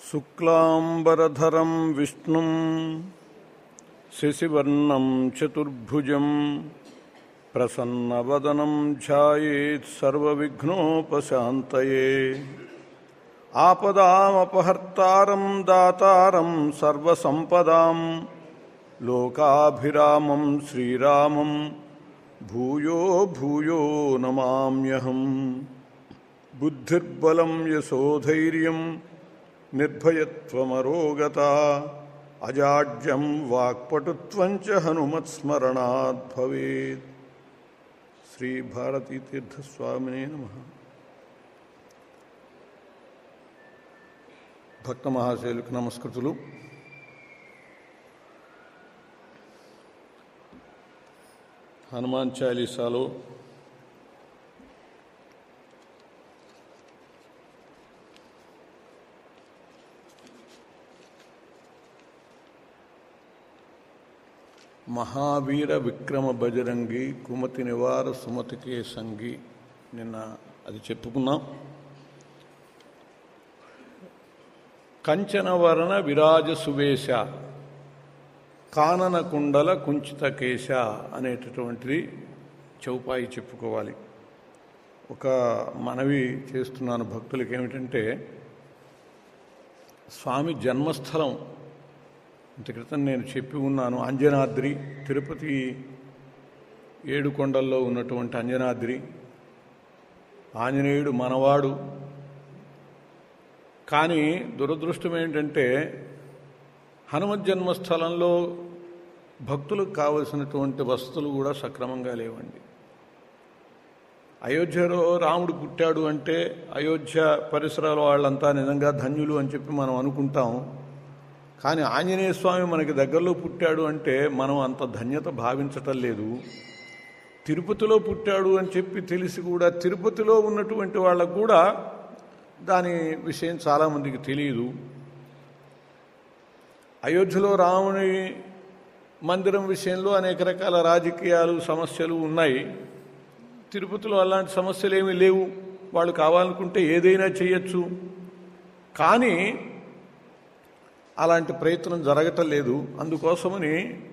శుక్లాంబరధరం విష్ణుం శశివర్ణం చతుర్భుజం ప్రసన్నవదనం ధ్యాయేత్ సర్వవిఘ్నోపశాంతయే ఆపదామపహర్తారం దాతారం సర్వసంపదాం లోకాభిరామం శ్రీరామం భూయో భూయో నమామ్యహం బుద్ధిర్బలం యశోధైర్యం నిర్భయత్వమరోగత అజాడ్యం వాక్పటుత్వం చ హనుమత్స్మరణాత్ భవేత్ శ్రీ భారతీ తీర్థస్వామినే నమ భక్త మహాశైలకు నమస్కృతులు హనుమాన్ చాలీసాలో మహావీర విక్రమ బజరంగి కుమతి నివార సుమతికే సంగి నిన్న అది చెప్పుకున్నాం కంచనవరణ విరాజ సువేశ కానన కుండల కుంచిత కేశ అనేటటువంటిది చౌపాయి చెప్పుకోవాలి ఒక మనవి చేస్తున్నాను భక్తులకి ఏమిటంటే స్వామి జన్మస్థలం ఇంత క్రితం నేను చెప్పి ఉన్నాను అంజనాద్రి తిరుపతి ఏడు కొండల్లో ఉన్నటువంటి అంజనాద్రి ఆంజనేయుడు మనవాడు కానీ దురదృష్టం ఏంటంటే హనుమత్ జన్మస్థలంలో భక్తులకు కావలసినటువంటి వసతులు కూడా సక్రమంగా లేవండి అయోధ్యలో రాముడు పుట్టాడు అంటే అయోధ్య పరిసరాల వాళ్ళంతా నిజంగా ధన్యులు అని చెప్పి మనం అనుకుంటాం కానీ ఆంజనేయ స్వామి మనకి దగ్గరలో పుట్టాడు అంటే మనం అంత ధన్యత భావించటం లేదు తిరుపతిలో పుట్టాడు అని చెప్పి తెలిసి కూడా తిరుపతిలో ఉన్నటువంటి వాళ్ళకు కూడా దాని విషయం చాలామందికి తెలియదు అయోధ్యలో రాముని మందిరం విషయంలో అనేక రకాల రాజకీయాలు సమస్యలు ఉన్నాయి తిరుపతిలో అలాంటి సమస్యలు ఏమీ లేవు వాళ్ళు కావాలనుకుంటే ఏదైనా చేయొచ్చు కానీ అలాంటి ప్రయత్నం జరగటం లేదు అందుకోసమని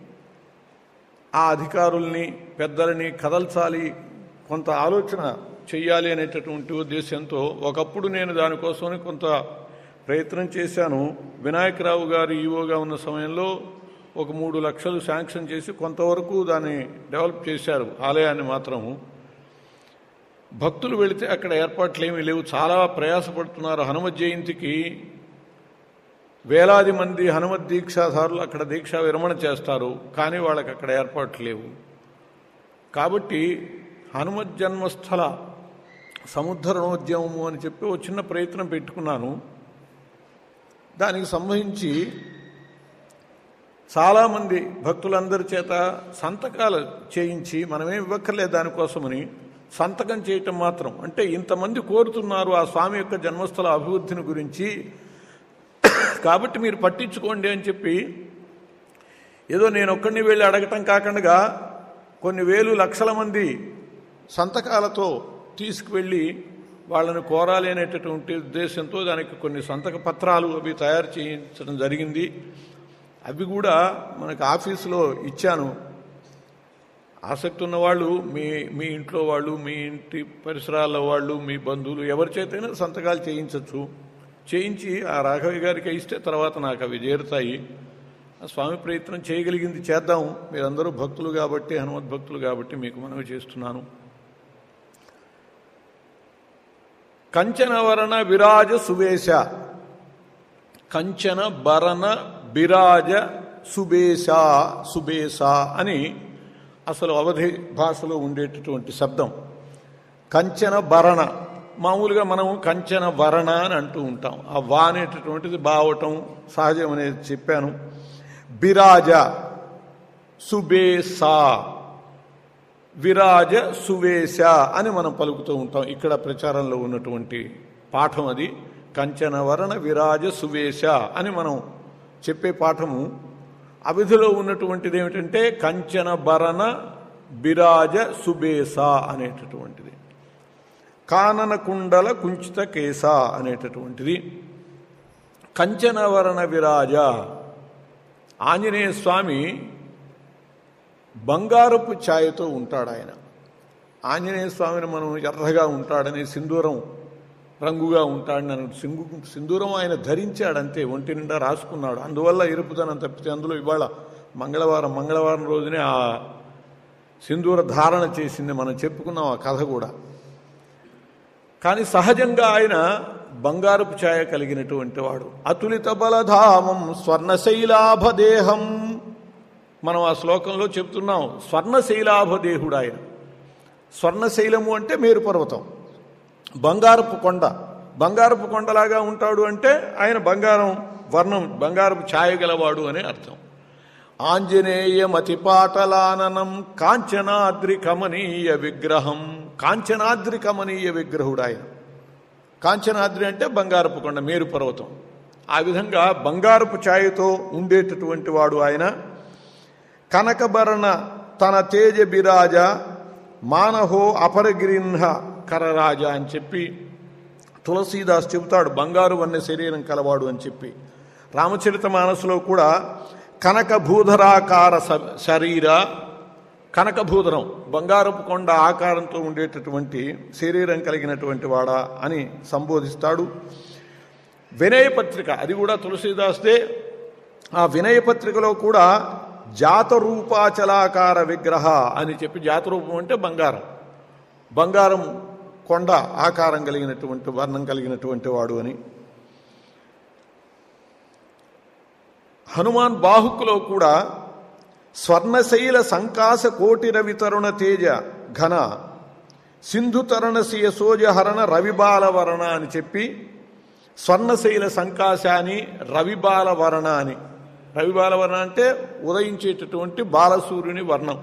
ఆ అధికారుల్ని పెద్దలని కదల్చాలి కొంత ఆలోచన చెయ్యాలి అనేటటువంటి ఉద్దేశంతో ఒకప్పుడు నేను దానికోసమని కొంత ప్రయత్నం చేశాను వినాయకరావు గారు ఈవోగా ఉన్న సమయంలో ఒక మూడు లక్షలు శాంక్షన్ చేసి కొంతవరకు దాన్ని డెవలప్ చేశారు ఆలయాన్ని మాత్రము భక్తులు వెళితే అక్కడ ఏర్పాట్లు ఏమీ లేవు చాలా ప్రయాసపడుతున్నారు హనుమత్ జయంతికి వేలాది మంది హనుమత్ దీక్షాధారులు అక్కడ దీక్షా విరమణ చేస్తారు కానీ వాళ్ళకి అక్కడ ఏర్పాట్లు లేవు కాబట్టి హనుమత్ జన్మస్థల సముద్ధరణోద్యమము అని చెప్పి ఒక చిన్న ప్రయత్నం పెట్టుకున్నాను దానికి సంబంధించి చాలామంది భక్తులందరి చేత సంతకాలు చేయించి మనమేం ఇవ్వక్కర్లేదు దానికోసమని సంతకం చేయటం మాత్రం అంటే ఇంతమంది కోరుతున్నారు ఆ స్వామి యొక్క జన్మస్థల అభివృద్ధిని గురించి కాబట్టి మీరు పట్టించుకోండి అని చెప్పి ఏదో నేను ఒక్కడిని వెళ్ళి అడగటం కాకుండా కొన్ని వేలు లక్షల మంది సంతకాలతో తీసుకువెళ్ళి వాళ్ళని కోరాలి అనేటటువంటి ఉద్దేశంతో దానికి కొన్ని సంతక పత్రాలు అవి తయారు చేయించడం జరిగింది అవి కూడా మనకు ఆఫీసులో ఇచ్చాను ఆసక్తి ఉన్న వాళ్ళు మీ మీ ఇంట్లో వాళ్ళు మీ ఇంటి పరిసరాల వాళ్ళు మీ బంధువులు ఎవరి చేతైనా సంతకాలు చేయించవచ్చు చేయించి ఆ రాఘవయ్య గారికి ఇస్తే తర్వాత నాకు అవి చేరుతాయి ఆ స్వామి ప్రయత్నం చేయగలిగింది చేద్దాం మీరందరూ భక్తులు కాబట్టి హనుమత్ భక్తులు కాబట్టి మీకు మనవి చేస్తున్నాను కంచనవరణ విరాజ సువేశ కంచన భరణ బిరాజ సుబేశ సుబేశ అని అసలు అవధి భాషలో ఉండేటటువంటి శబ్దం కంచన భరణ మామూలుగా మనం కంచన వరణ అని అంటూ ఉంటాం ఆ వా అనేటటువంటిది బావటం సహజం అనేది చెప్పాను బిరాజ సుబేసా విరాజ సువేశ అని మనం పలుకుతూ ఉంటాం ఇక్కడ ప్రచారంలో ఉన్నటువంటి పాఠం అది కంచన వరణ విరాజ సువేశ అని మనం చెప్పే పాఠము అవిధిలో ఉన్నటువంటిది ఏమిటంటే కంచన భరణ బిరాజ సుబేస అనేటటువంటిది కానన కుండల కుంచిత కేస అనేటటువంటిది కంచనవరణ విరాజ ఆంజనేయ స్వామి బంగారపు ఛాయతో ఉంటాడు ఆయన ఆంజనేయ స్వామిని మనం ఎర్రగా ఉంటాడని సింధూరం రంగుగా ఉంటాడని అని సింగు సింధూరం ఆయన ధరించాడంతే ఒంటి నిండా రాసుకున్నాడు అందువల్ల ఎరుపుదనం తప్పితే అందులో ఇవాళ మంగళవారం మంగళవారం రోజునే ఆ సింధూర ధారణ చేసింది మనం చెప్పుకున్నాం ఆ కథ కూడా కానీ సహజంగా ఆయన బంగారపు ఛాయ కలిగినటువంటి వాడు అతులిత బలధామం స్వర్ణశైలాభదేహం మనం ఆ శ్లోకంలో చెప్తున్నాం స్వర్ణశైలాభదేహుడు ఆయన స్వర్ణశైలము అంటే మేరు పర్వతం బంగారపు కొండ బంగారపు కొండలాగా ఉంటాడు అంటే ఆయన బంగారం వర్ణం బంగారపు ఛాయ గలవాడు అనే అర్థం ఆంజనేయమతి పాటలాననం కాంచనాద్రి కమనీయ విగ్రహం కాంచనాద్రి కమనీయ విగ్రహుడు ఆయన కాంచనాద్రి అంటే బంగారపు కొండ మేరు పర్వతం ఆ విధంగా బంగారపు ఛాయతో ఉండేటటువంటి వాడు ఆయన కనకభరణ తన తేజ బిరాజ మానహో అపరగిరిన్హ కరరాజ అని చెప్పి తులసీదాస్ చెబుతాడు బంగారు వన్నె శరీరం కలవాడు అని చెప్పి రామచరిత మానసులో కూడా కనకభూధరాకార స- శరీర కనకభూధరం బంగారపు కొండ ఆకారంతో ఉండేటటువంటి శరీరం కలిగినటువంటి వాడా అని సంబోధిస్తాడు వినయ పత్రిక అది కూడా తులసీదాస్దే ఆ వినయ పత్రికలో కూడా జాతరూపాచలాకార విగ్రహ అని చెప్పి జాతరూపం అంటే బంగారం బంగారం కొండ ఆకారం కలిగినటువంటి వర్ణం కలిగినటువంటి వాడు అని హనుమాన్ బాహుకులో కూడా స్వర్ణశైల సంకాస కోటి రవితరుణ తేజ ఘన సింధు తరుణ సియ సోజహరణ రవిబాలవరణ అని చెప్పి స్వర్ణశైల సంకాశాని రవిబాలవరణ అని రవిబాలవరణ అంటే ఉదయించేటటువంటి బాలసూర్యుని వర్ణం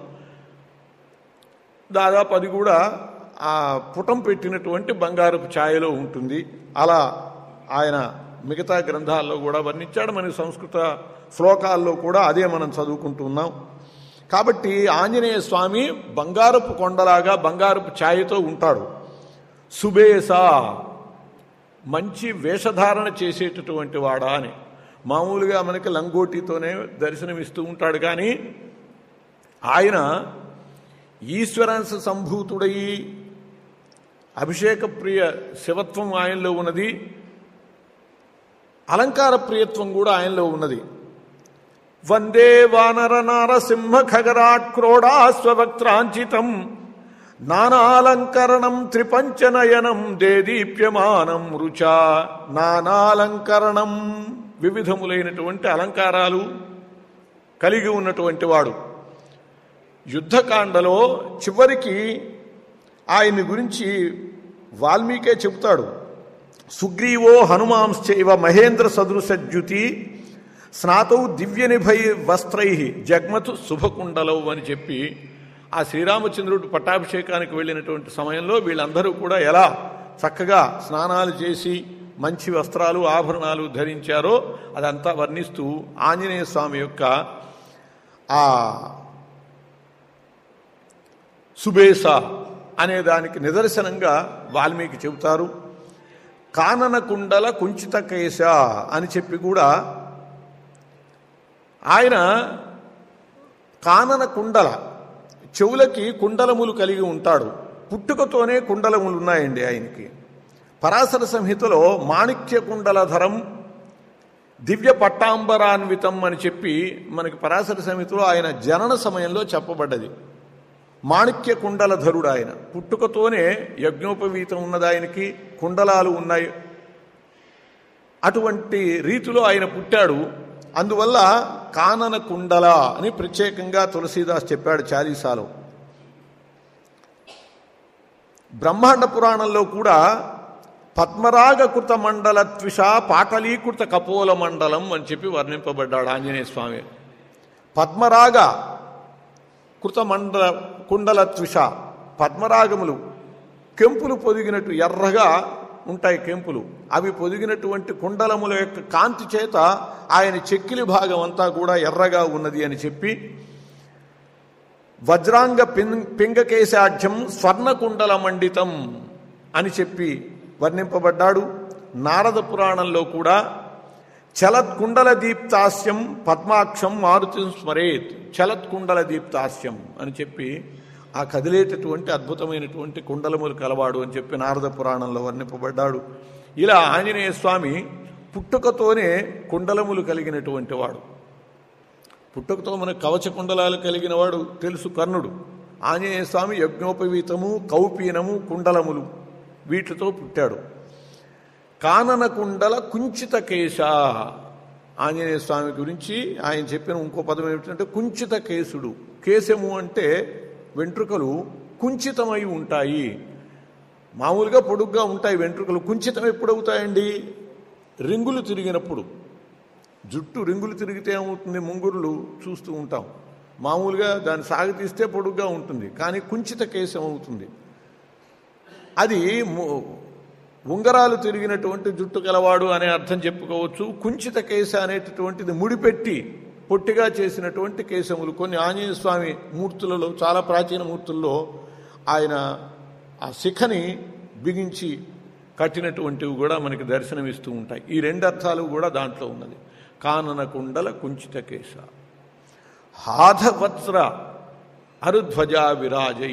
దాదాపు అది కూడా ఆ పుటం పెట్టినటువంటి బంగారపు ఛాయలో ఉంటుంది అలా ఆయన మిగతా గ్రంథాల్లో కూడా వర్ణించాడు మన సంస్కృత శ్లోకాల్లో కూడా అదే మనం చదువుకుంటున్నాం కాబట్టి ఆంజనేయ స్వామి బంగారపు కొండలాగా బంగారపు ఛాయతో ఉంటాడు సుబేస మంచి వేషధారణ చేసేటటువంటి వాడా అని మామూలుగా మనకి లంగోటితోనే దర్శనమిస్తూ ఉంటాడు కానీ ఆయన ఈశ్వరాంశ సంభూతుడయి అభిషేక ప్రియ శివత్వం ఆయనలో ఉన్నది అలంకార ప్రియత్వం కూడా ఆయనలో ఉన్నది వందే వానర నారసింహ ఖగరాట్ క్రోడాస్వక్త్రాంచితం నానాలంకరణం త్రిపంచనయనం దేదీప్యమానం రుచా నానాలంకరణం వివిధములైనటువంటి అలంకారాలు కలిగి ఉన్నటువంటి వాడు యుద్ధకాండలో చివరికి ఆయన్ని గురించి వాల్మీకే చెబుతాడు సుగ్రీవో హనుమాంశ్చైవ మహేంద్ర సదృశద్యుతి స్నాతౌ దివ్య నిభై వస్త్రై జగ్మతు శుభకుండలవు అని చెప్పి ఆ శ్రీరామచంద్రుడు పట్టాభిషేకానికి వెళ్ళినటువంటి సమయంలో వీళ్ళందరూ కూడా ఎలా చక్కగా స్నానాలు చేసి మంచి వస్త్రాలు ఆభరణాలు ధరించారో అదంతా వర్ణిస్తూ ఆంజనేయ స్వామి యొక్క ఆ సుబేస అనే దానికి నిదర్శనంగా వాల్మీకి చెబుతారు కానన కుండల కుంచిత కేశ అని చెప్పి కూడా ఆయన కానన కుండల చెవులకి కుండలములు కలిగి ఉంటాడు పుట్టుకతోనే కుండలములు ఉన్నాయండి ఆయనకి పరాశర సంహితలో మాణిక్య కుండలధరం దివ్య పట్టాంబరాన్వితం అని చెప్పి మనకి పరాశర సంహితలో ఆయన జనన సమయంలో చెప్పబడ్డది మాణిక్య కుండలధరుడు ఆయన పుట్టుకతోనే యజ్ఞోపవీతం ఉన్నది ఆయనకి కుండలాలు ఉన్నాయి అటువంటి రీతిలో ఆయన పుట్టాడు అందువల్ల కానన కుండల అని ప్రత్యేకంగా తులసీదాస్ చెప్పాడు చాలీసాలో బ్రహ్మాండ పురాణంలో కూడా పద్మరాగకృత మండల త్విష పాటలీకృత కపోల మండలం అని చెప్పి వర్ణింపబడ్డాడు ఆంజనేయ స్వామి పద్మరాగ కృత మండల కుండల త్విష పద్మరాగములు కెంపులు పొదిగినట్టు ఎర్రగా ఉంటాయి కెంపులు అవి పొదిగినటువంటి కుండలముల యొక్క కాంతి చేత ఆయన చెక్కిలి భాగం అంతా కూడా ఎర్రగా ఉన్నది అని చెప్పి వజ్రాంగ పిం- పింగకేశాఢ్యం స్వర్ణకుండల మండితం అని చెప్పి వర్ణింపబడ్డాడు నారద పురాణంలో కూడా చలత్కుండల దీప్తాస్యం పద్మాక్షం మారుతి స్మరేత్ చలత్కుండల దీప్తాస్యం అని చెప్పి ఆ కదిలేటటువంటి అద్భుతమైనటువంటి కుండలములు కలవాడు అని చెప్పి నారద పురాణంలో వర్ణింపబడ్డాడు ఇలా ఆంజనేయ స్వామి పుట్టుకతోనే కుండలములు కలిగినటువంటి వాడు పుట్టుకతో మన కవచ కుండలాలు కలిగిన వాడు తెలుసు కర్ణుడు ఆంజనేయ స్వామి యజ్ఞోపవీతము కౌపీనము కుండలములు వీటితో పుట్టాడు కానన కుండల కుంచిత కేశ ఆంజనేయ స్వామి గురించి ఆయన చెప్పిన ఇంకో పదం ఏమిటంటే కుంచిత కేసుడు కేశము అంటే వెంట్రుకలు కుంచితమై ఉంటాయి మామూలుగా పొడుగ్గా ఉంటాయి వెంట్రుకలు కుంచితం ఎప్పుడవుతాయండి రింగులు తిరిగినప్పుడు జుట్టు రింగులు తిరిగితే ఏమవుతుంది ముంగురులు చూస్తూ ఉంటాం మామూలుగా దాన్ని సాగతీస్తే పొడుగ్గా ఉంటుంది కానీ కుంచిత కేశం అవుతుంది అది ము- ఉంగరాలు తిరిగినటువంటి జుట్టు గలవాడు అనే అర్థం చెప్పుకోవచ్చు కుంచిత కేశ అనేటటువంటిది ముడిపెట్టి పొట్టిగా చేసినటువంటి కేశములు కొన్ని ఆంజనేయ స్వామి మూర్తులలో చాలా ప్రాచీన మూర్తుల్లో ఆయన ఆ శిఖని బిగించి కట్టినటువంటివి కూడా మనకి దర్శనమిస్తూ ఉంటాయి ఈ రెండు అర్థాలు కూడా దాంట్లో ఉన్నది కానన కుండల కుంచిత కేశ హాధవత్స్ర అరుధ్వజా విరాజై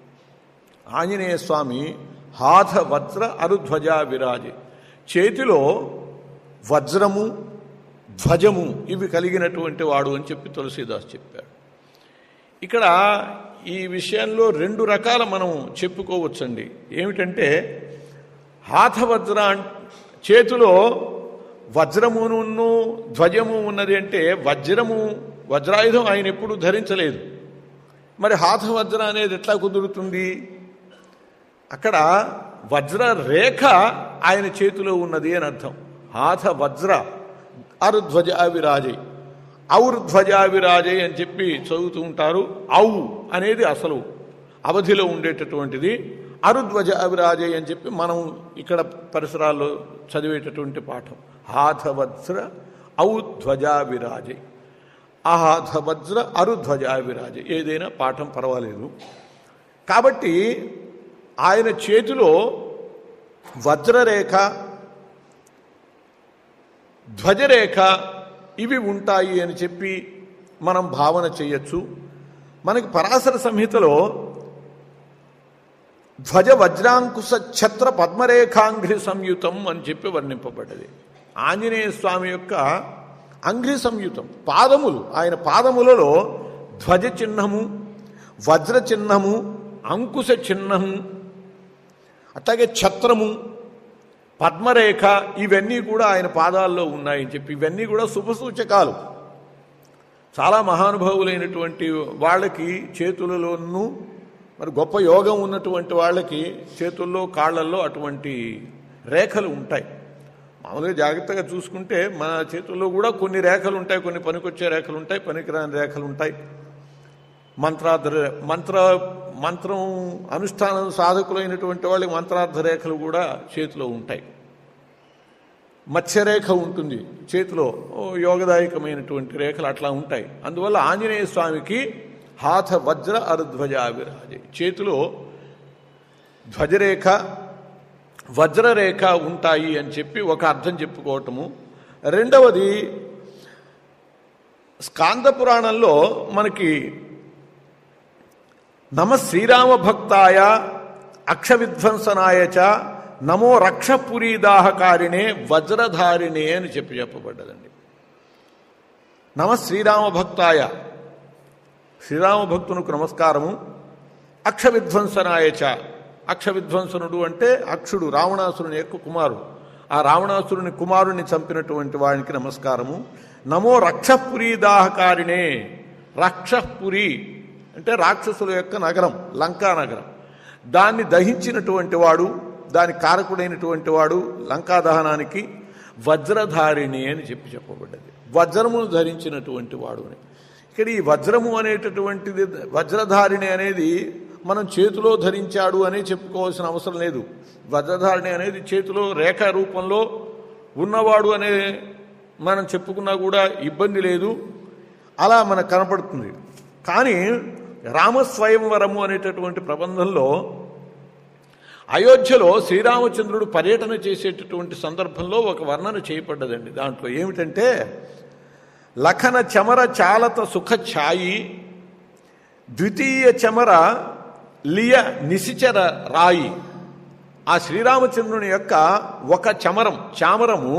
ఆంజనేయ స్వామి హాథ వజ్ర అరుధ్వజ విరాజే చేతిలో వజ్రము ధ్వజము ఇవి కలిగినటువంటి వాడు అని చెప్పి తులసీదాస్ చెప్పాడు ఇక్కడ ఈ విషయంలో రెండు రకాల మనం చెప్పుకోవచ్చండి ఏమిటంటే హాథవజ్ర అన్- చేతిలో వజ్రమును ధ్వజము ఉన్నది అంటే వజ్రము వజ్రాయుధం ఆయన ఎప్పుడు ధరించలేదు మరి హాథవజ్ర అనేది ఎట్లా కుదురుతుంది అక్కడ వజ్ర రేఖ ఆయన చేతిలో ఉన్నది అని అర్థం హాథ వజ్ర అరుధ్వజ విరాజై ఔర్ధ్వజ విరాజై అని చెప్పి చదువుతూ ఉంటారు ఔ అనేది అసలు అవధిలో ఉండేటటువంటిది అరుధ్వజ విరాజై అని చెప్పి మనం ఇక్కడ పరిసరాల్లో చదివేటటువంటి పాఠం హాథ వజ్ర ఔధ్వజ విరాజై అహాథ వజ్ర అరుధ్వజ విరాజై ఏదైనా పాఠం పర్వాలేదు కాబట్టి ఆయన చేతిలో వజ్రరేఖ ధ్వజరేఖ ఇవి ఉంటాయి అని చెప్పి మనం భావన చేయొచ్చు మనకి పరాశర సంహితలో ధ్వజ వజ్రాంకుశ ఛత్ర పద్మరేఖాంఘ్రి సంయుతం అని చెప్పి వర్ణింపబడ్డది ఆంజనేయ స్వామి యొక్క అంఘ్రి సంయుతం పాదములు ఆయన పాదములలో ధ్వజ చిహ్నము వజ్ర చిహ్నము అంకుశ చిహ్నము అట్లాగే ఛత్రము పద్మరేఖ ఇవన్నీ కూడా ఆయన పాదాల్లో ఉన్నాయని చెప్పి ఇవన్నీ కూడా శుభసూచకాలు చాలా మహానుభావులైనటువంటి వాళ్ళకి చేతులలోనూ మరి గొప్ప యోగం ఉన్నటువంటి వాళ్ళకి చేతుల్లో కాళ్ళల్లో అటువంటి రేఖలు ఉంటాయి మామూలుగా జాగ్రత్తగా చూసుకుంటే మన చేతుల్లో కూడా కొన్ని రేఖలు ఉంటాయి కొన్ని పనికొచ్చే రేఖలు ఉంటాయి పనికిరాని రేఖలు ఉంటాయి మంత్రార్థ మంత్ర మంత్రం అనుష్ఠానం సాధకులైనటువంటి వాళ్ళకి మంత్రార్థ రేఖలు కూడా చేతిలో ఉంటాయి మత్స్యరేఖ ఉంటుంది చేతిలో ఓ యోగదాయకమైనటువంటి రేఖలు అట్లా ఉంటాయి అందువల్ల ఆంజనేయ స్వామికి హాథ వజ్ర అరుధ్వజ విరాజే చేతిలో ధ్వజరేఖ వజ్రరేఖ ఉంటాయి అని చెప్పి ఒక అర్థం చెప్పుకోవటము రెండవది స్కాంద పురాణంలో మనకి నమ శ్రీరామ భక్తాయ అక్ష విధ్వంసనాయ చ నమో రక్షపురీదాహకారిణే వజ్రధారిణే అని చెప్పి చెప్పబడ్డదండి నమ శ్రీరామ భక్తాయ శ్రీరామ భక్తునికి నమస్కారము అక్ష విధ్వంసనాయ చ అక్ష విధ్వంసనుడు అంటే అక్షుడు రావణాసురుని యొక్క కుమారుడు ఆ రావణాసురుని కుమారుని చంపినటువంటి వానికి నమస్కారము నమో రక్షపురీదాహకారిణే రక్షపురి అంటే రాక్షసుల యొక్క నగరం లంకా నగరం దాన్ని దహించినటువంటి వాడు దాని కారకుడైనటువంటి వాడు లంకా దహనానికి వజ్రధారిణి అని చెప్పి చెప్పబడ్డది వజ్రమును ధరించినటువంటి వాడు అని ఇక్కడ ఈ వజ్రము అనేటటువంటిది వజ్రధారిణి అనేది మనం చేతిలో ధరించాడు అనే చెప్పుకోవాల్సిన అవసరం లేదు వజ్రధారిణి అనేది చేతిలో రేఖ రూపంలో ఉన్నవాడు అనే మనం చెప్పుకున్నా కూడా ఇబ్బంది లేదు అలా మనకు కనపడుతుంది కానీ రామస్వయంవరము అనేటటువంటి ప్రబంధంలో అయోధ్యలో శ్రీరామచంద్రుడు పర్యటన చేసేటటువంటి సందర్భంలో ఒక వర్ణన చేయబడ్డదండి దాంట్లో ఏమిటంటే లఖన చమర చాలత సుఖ ఛాయి ద్వితీయ చమర లియ నిశిచర రాయి ఆ శ్రీరామచంద్రుని యొక్క ఒక చమరం చామరము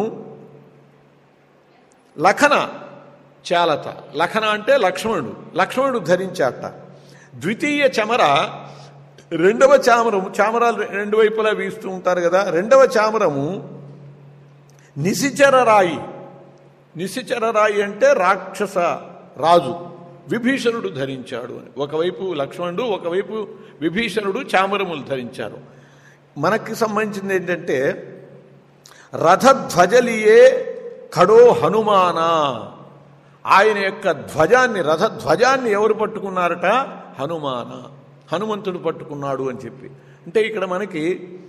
లఖన చాలత లఖన అంటే లక్ష్మణుడు లక్ష్మణుడు ధరించాట ద్వితీయ చమర రెండవ చామరము చామరాలు రెండు వైపులా వీస్తూ ఉంటారు కదా రెండవ చామరము నిశిచర రాయి నిశిచర రాయి అంటే రాక్షస రాజు విభీషణుడు ధరించాడు అని ఒకవైపు లక్ష్మణుడు ఒకవైపు విభీషణుడు చామరములు ధరించారు మనకి సంబంధించింది ఏంటంటే రథధ్వజలియే ఖడో హనుమాన ఆయన యొక్క ధ్వజాన్ని రథధ్వజాన్ని ఎవరు పట్టుకున్నారట హనుమాన హనుమంతుడు పట్టుకున్నాడు అని చెప్పి అంటే ఇక్కడ మనకి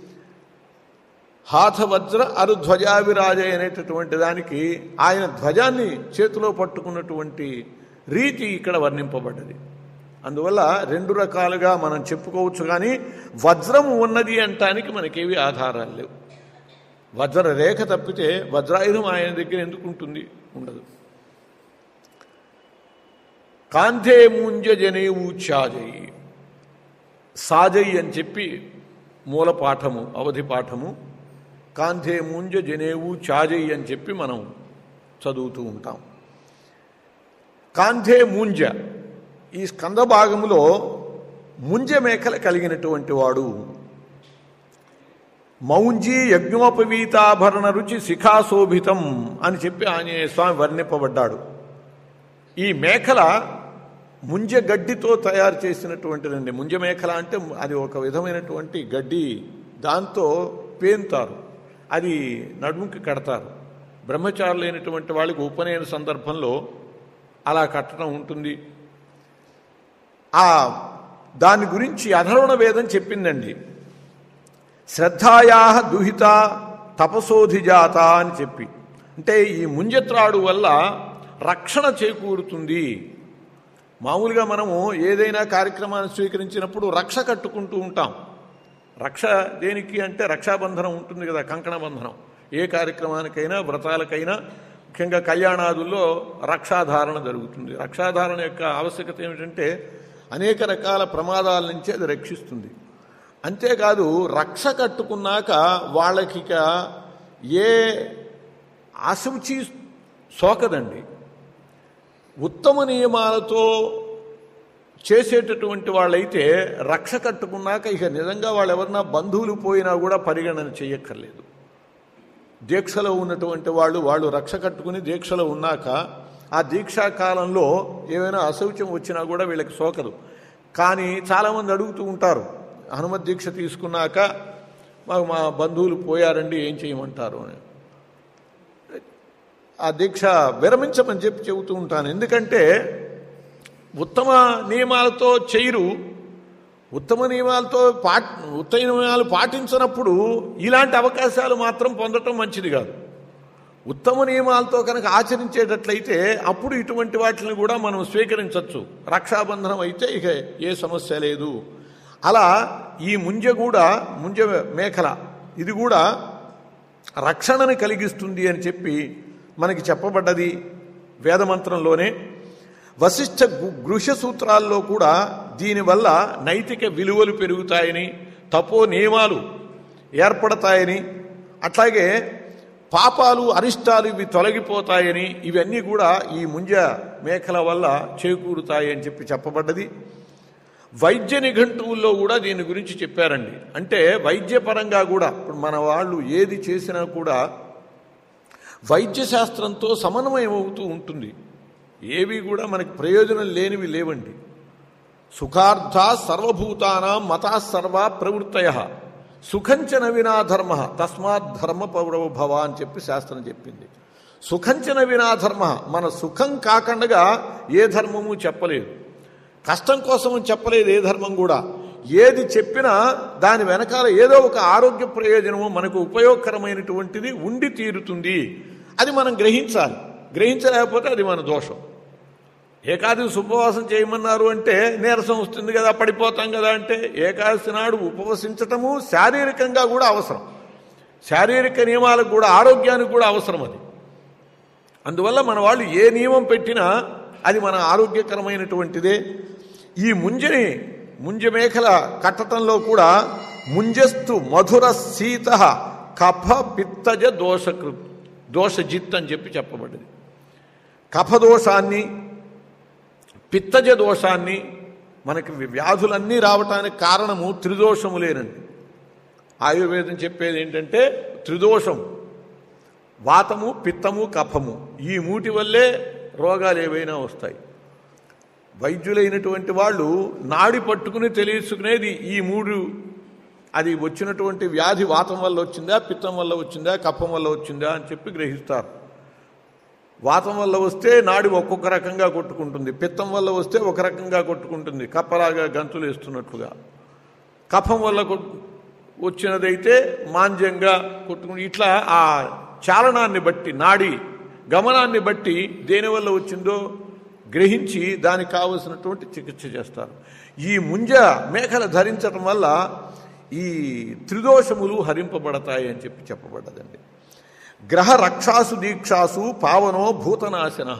హాథవజ్ర అరు ధ్వజావిరాజ అనేటటువంటి దానికి ఆయన ధ్వజాన్ని చేతిలో పట్టుకున్నటువంటి రీతి ఇక్కడ వర్ణింపబడ్డది అందువల్ల రెండు రకాలుగా మనం చెప్పుకోవచ్చు కానీ వజ్రము ఉన్నది అంటానికి మనకేవి ఆధారాలు లేవు వజ్ర రేఖ తప్పితే వజ్రాయుధం ఆయన దగ్గర ఎందుకు ఉంటుంది ఉండదు కాంధే ముంజ జనేవు చాజయి సాజయి అని చెప్పి మూల పాఠము అవధి పాఠము కాంధే ముంజ జనేవు చాజయి అని చెప్పి మనం చదువుతూ ఉంటాం కాంధే ముంజ ఈ స్కంద భాగములో ముంజ మేకల కలిగినటువంటి వాడు మౌంజీ యజ్ఞోపవీతాభరణ రుచి శిఖాశోభితం అని చెప్పి ఆంజనేయ స్వామి వర్ణింపబడ్డాడు ఈ మేకల ముంజ గడ్డితో తయారు చేసినటువంటిదండి ముంజ మేకల అంటే అది ఒక విధమైనటువంటి గడ్డి దాంతో పేంతారు అది నడుముకి కడతారు బ్రహ్మచారులైనటువంటి వాళ్ళకి ఉపనయన సందర్భంలో అలా కట్టడం ఉంటుంది ఆ దాని గురించి అధర్వణ వేదం చెప్పిందండి శ్రద్ధాయా దుహిత తపసోధిజాత అని చెప్పి అంటే ఈ ముంజత్రాడు వల్ల రక్షణ చేకూరుతుంది మామూలుగా మనము ఏదైనా కార్యక్రమాన్ని స్వీకరించినప్పుడు రక్ష కట్టుకుంటూ ఉంటాం రక్ష దేనికి అంటే రక్షాబంధనం ఉంటుంది కదా కంకణ బంధనం ఏ కార్యక్రమానికైనా వ్రతాలకైనా ముఖ్యంగా కళ్యాణాదుల్లో రక్షాధారణ జరుగుతుంది రక్షాధారణ యొక్క ఆవశ్యకత ఏమిటంటే అనేక రకాల ప్రమాదాల నుంచి అది రక్షిస్తుంది అంతేకాదు రక్ష కట్టుకున్నాక వాళ్ళకి ఇక ఏ అశుచి సోకదండి ఉత్తమ నియమాలతో చేసేటటువంటి వాళ్ళైతే రక్ష కట్టుకున్నాక ఇక నిజంగా వాళ్ళు ఎవరన్నా బంధువులు పోయినా కూడా పరిగణన చేయక్కర్లేదు దీక్షలో ఉన్నటువంటి వాళ్ళు వాళ్ళు రక్ష కట్టుకుని దీక్షలో ఉన్నాక ఆ దీక్షా కాలంలో ఏమైనా అశౌచం వచ్చినా కూడా వీళ్ళకి సోకదు కానీ చాలామంది అడుగుతూ ఉంటారు హనుమత్ దీక్ష తీసుకున్నాక మాకు మా బంధువులు పోయారండి ఏం చేయమంటారు అని ఆ దీక్ష విరమించమని చెప్పి చెబుతూ ఉంటాను ఎందుకంటే ఉత్తమ నియమాలతో చేయరు ఉత్తమ నియమాలతో పాట్ ఉత్తమ నియమాలు పాటించినప్పుడు ఇలాంటి అవకాశాలు మాత్రం పొందటం మంచిది కాదు ఉత్తమ నియమాలతో కనుక ఆచరించేటట్లయితే అప్పుడు ఇటువంటి వాటిని కూడా మనం స్వీకరించవచ్చు రక్షాబంధనం అయితే ఇక ఏ సమస్య లేదు అలా ఈ ముంజ కూడా ముంజ మేఖల ఇది కూడా రక్షణని కలిగిస్తుంది అని చెప్పి మనకి చెప్పబడ్డది వేదమంత్రంలోనే వశిష్ఠ గు- గృహ్య సూత్రాల్లో కూడా దీనివల్ల నైతిక విలువలు పెరుగుతాయని తపో నియమాలు ఏర్పడతాయని అట్లాగే పాపాలు అరిష్టాలు ఇవి తొలగిపోతాయని ఇవన్నీ కూడా ఈ ముంజ మేకల వల్ల చేకూరుతాయి అని చెప్పి చెప్పబడ్డది వైద్య నిఘంటువుల్లో కూడా దీని గురించి చెప్పారండి అంటే వైద్యపరంగా కూడా ఇప్పుడు మన వాళ్ళు ఏది చేసినా కూడా వైద్య శాస్త్రంతో సమన్వయం అవుతూ ఉంటుంది ఏవి కూడా మనకి ప్రయోజనం లేనివి లేవండి సుఖార్థ సర్వభూతానాం మతా సర్వా ప్రవృత్తయ సుఖంచన వినా ధర్మ తస్మాత్ ధర్మ పౌరవ భవ అని చెప్పి శాస్త్రం చెప్పింది సుఖంచన వినా ధర్మ మన సుఖం కాకుండా ఏ ధర్మము చెప్పలేదు కష్టం కోసం చెప్పలేదు ఏ ధర్మం కూడా ఏది చెప్పినా దాని వెనకాల ఏదో ఒక ఆరోగ్య ప్రయోజనము మనకు ఉపయోగకరమైనటువంటిది ఉండి తీరుతుంది అది మనం గ్రహించాలి గ్రహించలేకపోతే అది మన దోషం ఏకాదశి ఉపవాసం చేయమన్నారు అంటే నీరసం వస్తుంది కదా పడిపోతాం కదా అంటే ఏకాదశి నాడు ఉపవసించటము శారీరకంగా కూడా అవసరం శారీరక నియమాలకు కూడా ఆరోగ్యానికి కూడా అవసరం అది అందువల్ల మన వాళ్ళు ఏ నియమం పెట్టినా అది మన ఆరోగ్యకరమైనటువంటిదే ఈ ముంజని ముంజ మేకల కట్టటంలో కూడా ముంజస్తు మధుర శీత కఫ పిత్తజ దోషకృ దోషజిత్ అని చెప్పి చెప్పబడింది కఫదోషాన్ని పిత్తజ దోషాన్ని మనకి వ్యాధులన్నీ రావటానికి కారణము త్రిదోషములేనండి ఆయుర్వేదం చెప్పేది ఏంటంటే త్రిదోషం వాతము పిత్తము కఫము ఈ మూటి వల్లే రోగాలు ఏవైనా వస్తాయి వైద్యులైనటువంటి వాళ్ళు నాడి పట్టుకుని తెలియచుకునేది ఈ మూడు అది వచ్చినటువంటి వ్యాధి వాతం వల్ల వచ్చిందా పిత్తం వల్ల వచ్చిందా కఫం వల్ల వచ్చిందా అని చెప్పి గ్రహిస్తారు వాతం వల్ల వస్తే నాడి ఒక్కొక్క రకంగా కొట్టుకుంటుంది పిత్తం వల్ల వస్తే ఒక రకంగా కొట్టుకుంటుంది కప్పలాగా గంతులు వేస్తున్నట్లుగా కఫం వల్ల కొట్- వచ్చినదైతే మాంద్యంగా కొట్టుకుని ఇట్లా ఆ చాలనాన్ని బట్టి నాడి గమనాన్ని బట్టి దేనివల్ల వచ్చిందో గ్రహించి దానికి కావలసినటువంటి చికిత్స చేస్తారు ఈ ముంజ మేకలు ధరించడం వల్ల ఈ త్రిదోషములు హరింపబడతాయి అని చెప్పి చెప్పబడ్డదండి గ్రహ రక్షాసు దీక్షాసు పావనో భూతనాశన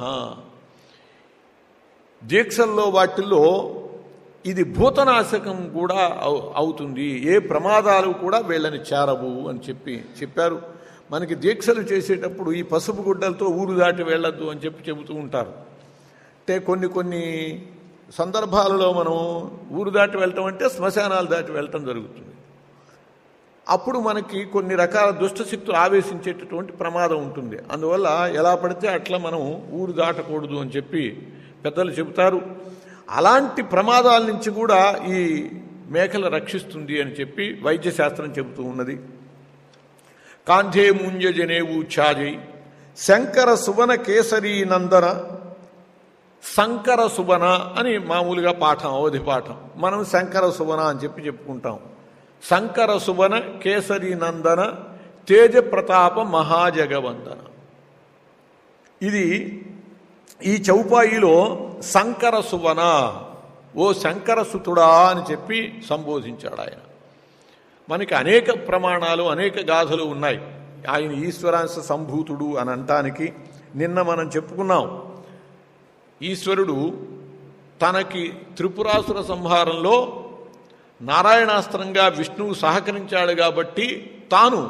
దీక్షల్లో వాటిల్లో ఇది భూతనాశకం కూడా అవు- అవుతుంది ఏ ప్రమాదాలు కూడా వీళ్ళని చేరవు అని చెప్పి చెప్పారు మనకి దీక్షలు చేసేటప్పుడు ఈ పసుపు గుడ్డలతో ఊరు దాటి వెళ్ళొద్దు అని చెప్పి చెబుతూ ఉంటారు అంటే కొన్ని కొన్ని సందర్భాలలో మనం ఊరు దాటి వెళ్ళటం అంటే శ్మశానాలు దాటి వెళ్ళటం జరుగుతుంది అప్పుడు మనకి కొన్ని రకాల దుష్టశక్తులు ఆవేశించేటటువంటి ప్రమాదం ఉంటుంది అందువల్ల ఎలా పడితే అట్లా మనం ఊరు దాటకూడదు అని చెప్పి పెద్దలు చెబుతారు అలాంటి ప్రమాదాల నుంచి కూడా ఈ మేకలు రక్షిస్తుంది అని చెప్పి వైద్య శాస్త్రం చెబుతూ ఉన్నది కాంధే ముంజ జనేవు ఛాజై శంకర సువన కేసరీ నందన శంకర సుబన అని మామూలుగా పాఠం అవధి పాఠం మనం శంకర సుబన అని చెప్పి చెప్పుకుంటాం శంకర సుబన కేసరి నందన తేజ ప్రతాప మహాజగవందన ఇది ఈ చౌపాయిలో శంకర సువన ఓ శంకర సుతుడా అని చెప్పి సంబోధించాడు ఆయన మనకి అనేక ప్రమాణాలు అనేక గాథలు ఉన్నాయి ఆయన ఈశ్వరాంశ సంభూతుడు అని అంటానికి నిన్న మనం చెప్పుకున్నాం ఈశ్వరుడు తనకి త్రిపురాసుర సంహారంలో నారాయణాస్త్రంగా విష్ణువు సహకరించాడు కాబట్టి తాను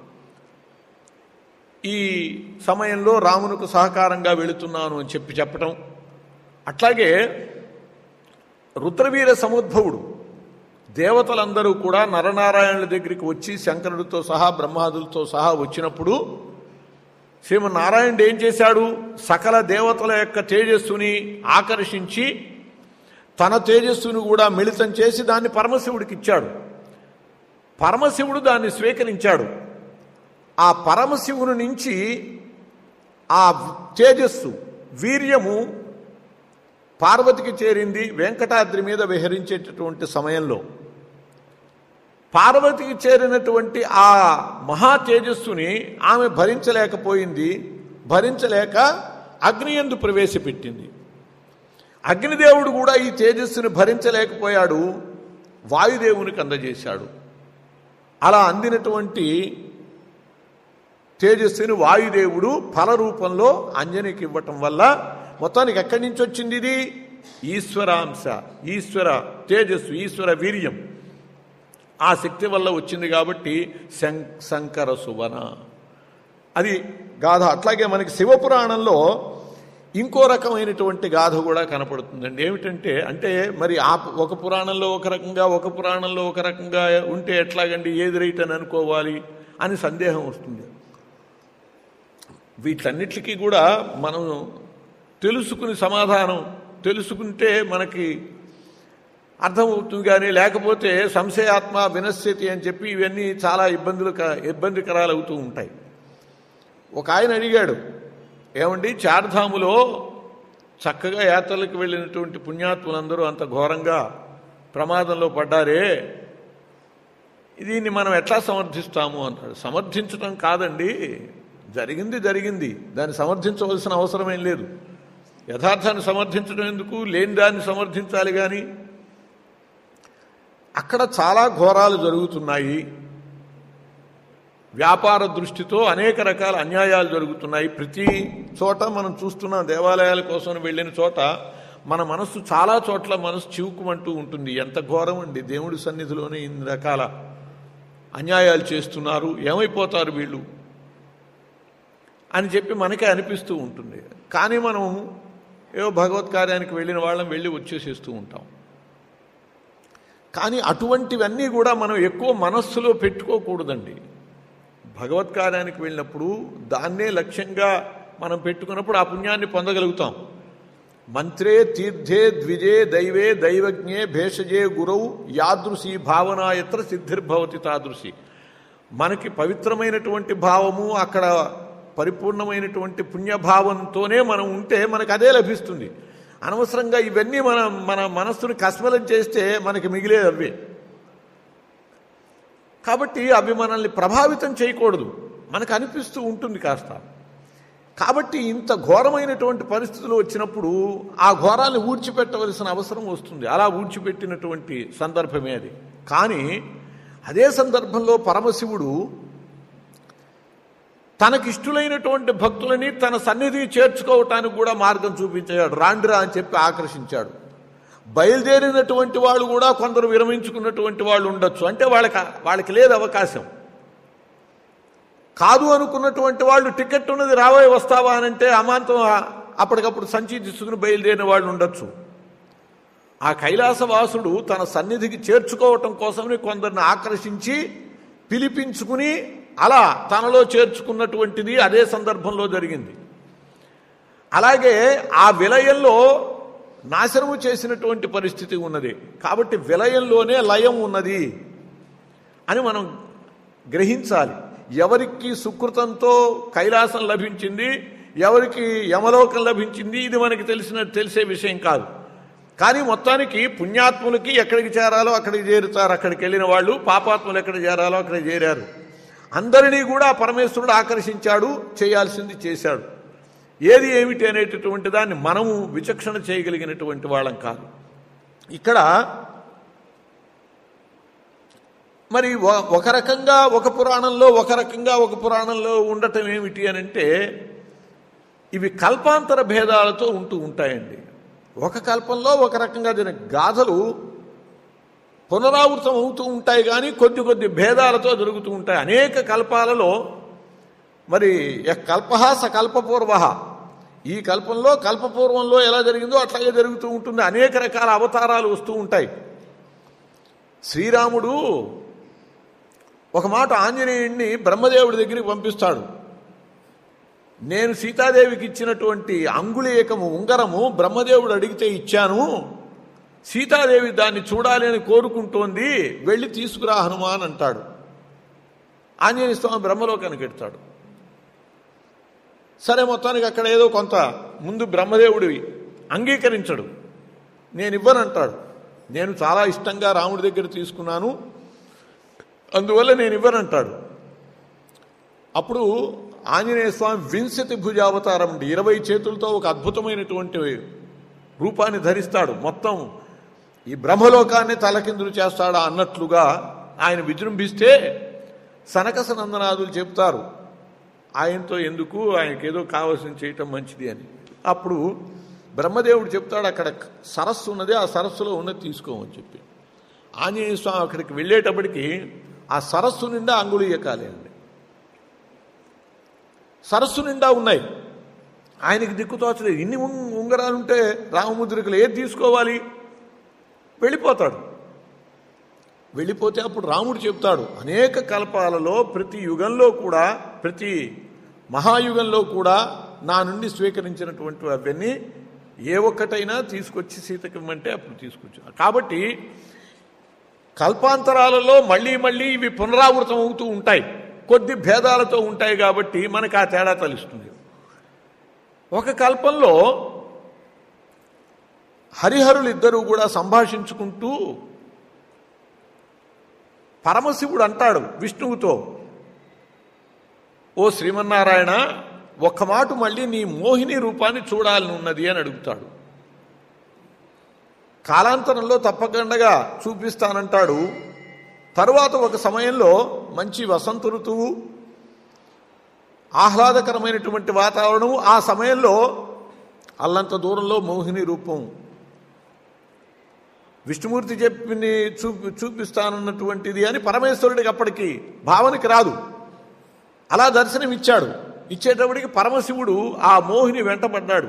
ఈ సమయంలో రామునకు సహకారంగా వెళుతున్నాను అని చెప్పి చెప్పటం అట్లాగే రుద్రవీర సముద్భవుడు దేవతలందరూ కూడా నరనారాయణుల దగ్గరికి వచ్చి శంకరుడితో సహా బ్రహ్మాదులతో సహా వచ్చినప్పుడు శ్రీమన్నారాయణుడు ఏం చేశాడు సకల దేవతల యొక్క తేజస్సుని ఆకర్షించి తన తేజస్సును కూడా మిళితం చేసి దాన్ని పరమశివుడికి ఇచ్చాడు పరమశివుడు దాన్ని స్వీకరించాడు ఆ పరమశివుని నుంచి ఆ తేజస్సు వీర్యము పార్వతికి చేరింది వెంకటాద్రి మీద విహరించేటటువంటి సమయంలో పార్వతికి చేరినటువంటి ఆ మహా తేజస్సుని ఆమె భరించలేకపోయింది భరించలేక అగ్నియందు ప్రవేశపెట్టింది అగ్నిదేవుడు కూడా ఈ తేజస్సుని భరించలేకపోయాడు వాయుదేవునికి అందజేశాడు అలా అందినటువంటి తేజస్సుని వాయుదేవుడు ఫల రూపంలో అంజనికి ఇవ్వటం వల్ల మొత్తానికి ఎక్కడి నుంచి వచ్చింది ఇది ఈశ్వరాంశ ఈశ్వర తేజస్సు ఈశ్వర వీర్యం ఆ శక్తి వల్ల వచ్చింది కాబట్టి శం శంకర సువన అది గాథ అట్లాగే మనకి శివపురాణంలో ఇంకో రకమైనటువంటి గాథ కూడా కనపడుతుందండి ఏమిటంటే అంటే మరి ఆ ఒక పురాణంలో ఒక రకంగా ఒక పురాణంలో ఒక రకంగా ఉంటే ఎట్లాగండి ఏది రైట్ అని అనుకోవాలి అని సందేహం వస్తుంది వీటన్నిటికీ కూడా మనం తెలుసుకుని సమాధానం తెలుసుకుంటే మనకి అర్థమవుతుంది కానీ లేకపోతే సంశయాత్మ వినశ్యతి అని చెప్పి ఇవన్నీ చాలా ఇబ్బందులు క- ఇబ్బందికరాలు అవుతూ ఉంటాయి ఒక ఆయన అడిగాడు ఏమండి చార్ధాములో చక్కగా యాత్రలకు వెళ్ళినటువంటి పుణ్యాత్ములందరూ అంత ఘోరంగా ప్రమాదంలో పడ్డారే దీన్ని మనం ఎట్లా సమర్థిస్తాము అన్నాడు సమర్థించడం కాదండి జరిగింది జరిగింది దాన్ని సమర్థించవలసిన అవసరం ఏం లేదు యథార్థాన్ని సమర్థించడం ఎందుకు లేని దాన్ని సమర్థించాలి కానీ అక్కడ చాలా ఘోరాలు జరుగుతున్నాయి వ్యాపార దృష్టితో అనేక రకాల అన్యాయాలు జరుగుతున్నాయి ప్రతి చోట మనం చూస్తున్నాం దేవాలయాల కోసం వెళ్ళిన చోట మన మనస్సు చాలా చోట్ల మనసు చివుకుమంటూ ఉంటుంది ఎంత ఘోరం అండి దేవుడి సన్నిధిలోనే ఇన్ని రకాల అన్యాయాలు చేస్తున్నారు ఏమైపోతారు వీళ్ళు అని చెప్పి మనకే అనిపిస్తూ ఉంటుంది కానీ మనం ఏవో భగవత్ కార్యానికి వెళ్ళిన వాళ్ళం వెళ్ళి వచ్చేసేస్తూ ఉంటాం కానీ అటువంటివన్నీ కూడా మనం ఎక్కువ మనస్సులో పెట్టుకోకూడదండి భగవత్ కార్యానికి వెళ్ళినప్పుడు దాన్నే లక్ష్యంగా మనం పెట్టుకున్నప్పుడు ఆ పుణ్యాన్ని పొందగలుగుతాం మంత్రే తీర్థే ద్విజే దైవే దైవజ్ఞే భేషజే గురవు యాదృశి భావనాయత్ర సిద్ధిర్భవతి తాదృశి మనకి పవిత్రమైనటువంటి భావము అక్కడ పరిపూర్ణమైనటువంటి పుణ్యభావంతోనే మనం ఉంటే మనకు అదే లభిస్తుంది అనవసరంగా ఇవన్నీ మన మన మనస్సుని కస్మలం చేస్తే మనకి మిగిలేది అవే కాబట్టి అవి మనల్ని ప్రభావితం చేయకూడదు మనకు అనిపిస్తూ ఉంటుంది కాస్త కాబట్టి ఇంత ఘోరమైనటువంటి పరిస్థితులు వచ్చినప్పుడు ఆ ఘోరాన్ని ఊడ్చిపెట్టవలసిన అవసరం వస్తుంది అలా ఊడ్చిపెట్టినటువంటి సందర్భమే అది కానీ అదే సందర్భంలో పరమశివుడు తనకిష్టులైనటువంటి భక్తులని తన సన్నిధి చేర్చుకోవటానికి కూడా మార్గం చూపించాడు రాండ్రా అని చెప్పి ఆకర్షించాడు బయలుదేరినటువంటి వాళ్ళు కూడా కొందరు విరమించుకున్నటువంటి వాళ్ళు ఉండొచ్చు అంటే వాళ్ళకి వాళ్ళకి లేదు అవకాశం కాదు అనుకున్నటువంటి వాళ్ళు టికెట్ ఉన్నది రాబోయే వస్తావా అని అంటే అమాంతం అప్పటికప్పుడు సంచి తీసుకుని బయలుదేరిన వాళ్ళు ఉండొచ్చు ఆ కైలాసవాసుడు తన సన్నిధికి చేర్చుకోవటం కోసమని కొందరిని ఆకర్షించి పిలిపించుకుని అలా తనలో చేర్చుకున్నటువంటిది అదే సందర్భంలో జరిగింది అలాగే ఆ విలయంలో నాశనము చేసినటువంటి పరిస్థితి ఉన్నది కాబట్టి విలయంలోనే లయం ఉన్నది అని మనం గ్రహించాలి ఎవరికి సుకృతంతో కైలాసం లభించింది ఎవరికి యమలోకం లభించింది ఇది మనకి తెలిసిన తెలిసే విషయం కాదు కానీ మొత్తానికి పుణ్యాత్ములకి ఎక్కడికి చేరాలో అక్కడికి చేరుతారు అక్కడికి వెళ్ళిన వాళ్ళు పాపాత్ములు ఎక్కడికి చేరాలో అక్కడికి చేరారు అందరినీ కూడా పరమేశ్వరుడు ఆకర్షించాడు చేయాల్సింది చేశాడు ఏది ఏమిటి అనేటటువంటి దాన్ని మనము విచక్షణ చేయగలిగినటువంటి వాళ్ళం కాదు ఇక్కడ మరి ఒ- ఒక రకంగా ఒక పురాణంలో ఒక రకంగా ఒక పురాణంలో ఉండటం ఏమిటి అని అంటే ఇవి కల్పాంతర భేదాలతో ఉంటూ ఉంటాయండి ఒక కల్పంలో ఒక రకంగా జరిగిన గాథలు పునరావృతం అవుతూ ఉంటాయి కానీ కొద్ది కొద్ది భేదాలతో జరుగుతూ ఉంటాయి అనేక కల్పాలలో మరి కల్ప సకల్పపూర్వ ఈ కల్పంలో కల్పపూర్వంలో ఎలా జరిగిందో అట్లాగే జరుగుతూ ఉంటుంది అనేక రకాల అవతారాలు వస్తూ ఉంటాయి శ్రీరాముడు ఒక మాట ఆంజనేయుడిని బ్రహ్మదేవుడి దగ్గరికి పంపిస్తాడు నేను సీతాదేవికి ఇచ్చినటువంటి అంగుళీయకము ఉంగరము బ్రహ్మదేవుడు అడిగితే ఇచ్చాను సీతాదేవి దాన్ని చూడాలి అని కోరుకుంటోంది వెళ్ళి తీసుకురా హనుమాన్ అంటాడు ఆంజనేయ స్వామి బ్రహ్మలోకానికి ఎడతాడు సరే మొత్తానికి అక్కడ ఏదో కొంత ముందు బ్రహ్మదేవుడివి అంగీకరించడు నేను ఇవ్వనంటాడు నేను చాలా ఇష్టంగా రాముడి దగ్గర తీసుకున్నాను అందువల్ల నేను ఇవ్వనంటాడు అప్పుడు ఆంజనేయ స్వామి వింశతి భుజావతారం అండి ఇరవై చేతులతో ఒక అద్భుతమైనటువంటి రూపాన్ని ధరిస్తాడు మొత్తం ఈ బ్రహ్మలోకాన్ని తలకిందులు చేస్తాడా అన్నట్లుగా ఆయన విజృంభిస్తే సనకస నందనాదులు చెప్తారు ఆయనతో ఎందుకు ఆయనకి ఏదో కావాల్సింది చేయటం మంచిది అని అప్పుడు బ్రహ్మదేవుడు చెప్తాడు అక్కడ సరస్సు ఉన్నది ఆ సరస్సులో ఉన్నది తీసుకోమని చెప్పి ఆంజనేయ స్వామి అక్కడికి వెళ్ళేటప్పటికి ఆ సరస్సు నిండా అంగుళీయకాలే అండి సరస్సు నిండా ఉన్నాయి ఆయనకి దిక్కుతోచలేదు ఇన్ని ఉం- ఉంగరాలుంటే రామముద్రికలు ఏది తీసుకోవాలి వెళ్ళిపోతాడు వెళ్ళిపోతే అప్పుడు రాముడు చెప్తాడు అనేక కల్పాలలో ప్రతి యుగంలో కూడా ప్రతి మహాయుగంలో కూడా నా నుండి స్వీకరించినటువంటి అవన్నీ ఏ ఒక్కటైనా తీసుకొచ్చి సీతకిమ్మంటే అప్పుడు తీసుకొచ్చాను కాబట్టి కల్పాంతరాలలో మళ్ళీ మళ్ళీ ఇవి పునరావృతం అవుతూ ఉంటాయి కొద్ది భేదాలతో ఉంటాయి కాబట్టి మనకు ఆ తేడా తెలుస్తుంది ఒక కల్పంలో హరిహరులు ఇద్దరూ కూడా సంభాషించుకుంటూ పరమశివుడు అంటాడు విష్ణువుతో ఓ శ్రీమన్నారాయణ ఒక్క మాట మళ్ళీ నీ మోహిని రూపాన్ని చూడాలని ఉన్నది అని అడుగుతాడు కాలాంతరంలో తప్పకుండా చూపిస్తానంటాడు తరువాత ఒక సమయంలో మంచి వసంత ఋతువు ఆహ్లాదకరమైనటువంటి వాతావరణం ఆ సమయంలో అల్లంత దూరంలో మోహిని రూపం విష్ణుమూర్తి చెప్పి చూపి చూపిస్తానన్నటువంటిది అని పరమేశ్వరుడికి అప్పటికి భావనకి రాదు అలా దర్శనం ఇచ్చాడు ఇచ్చేటప్పటికి పరమశివుడు ఆ మోహిని వెంటబడ్డాడు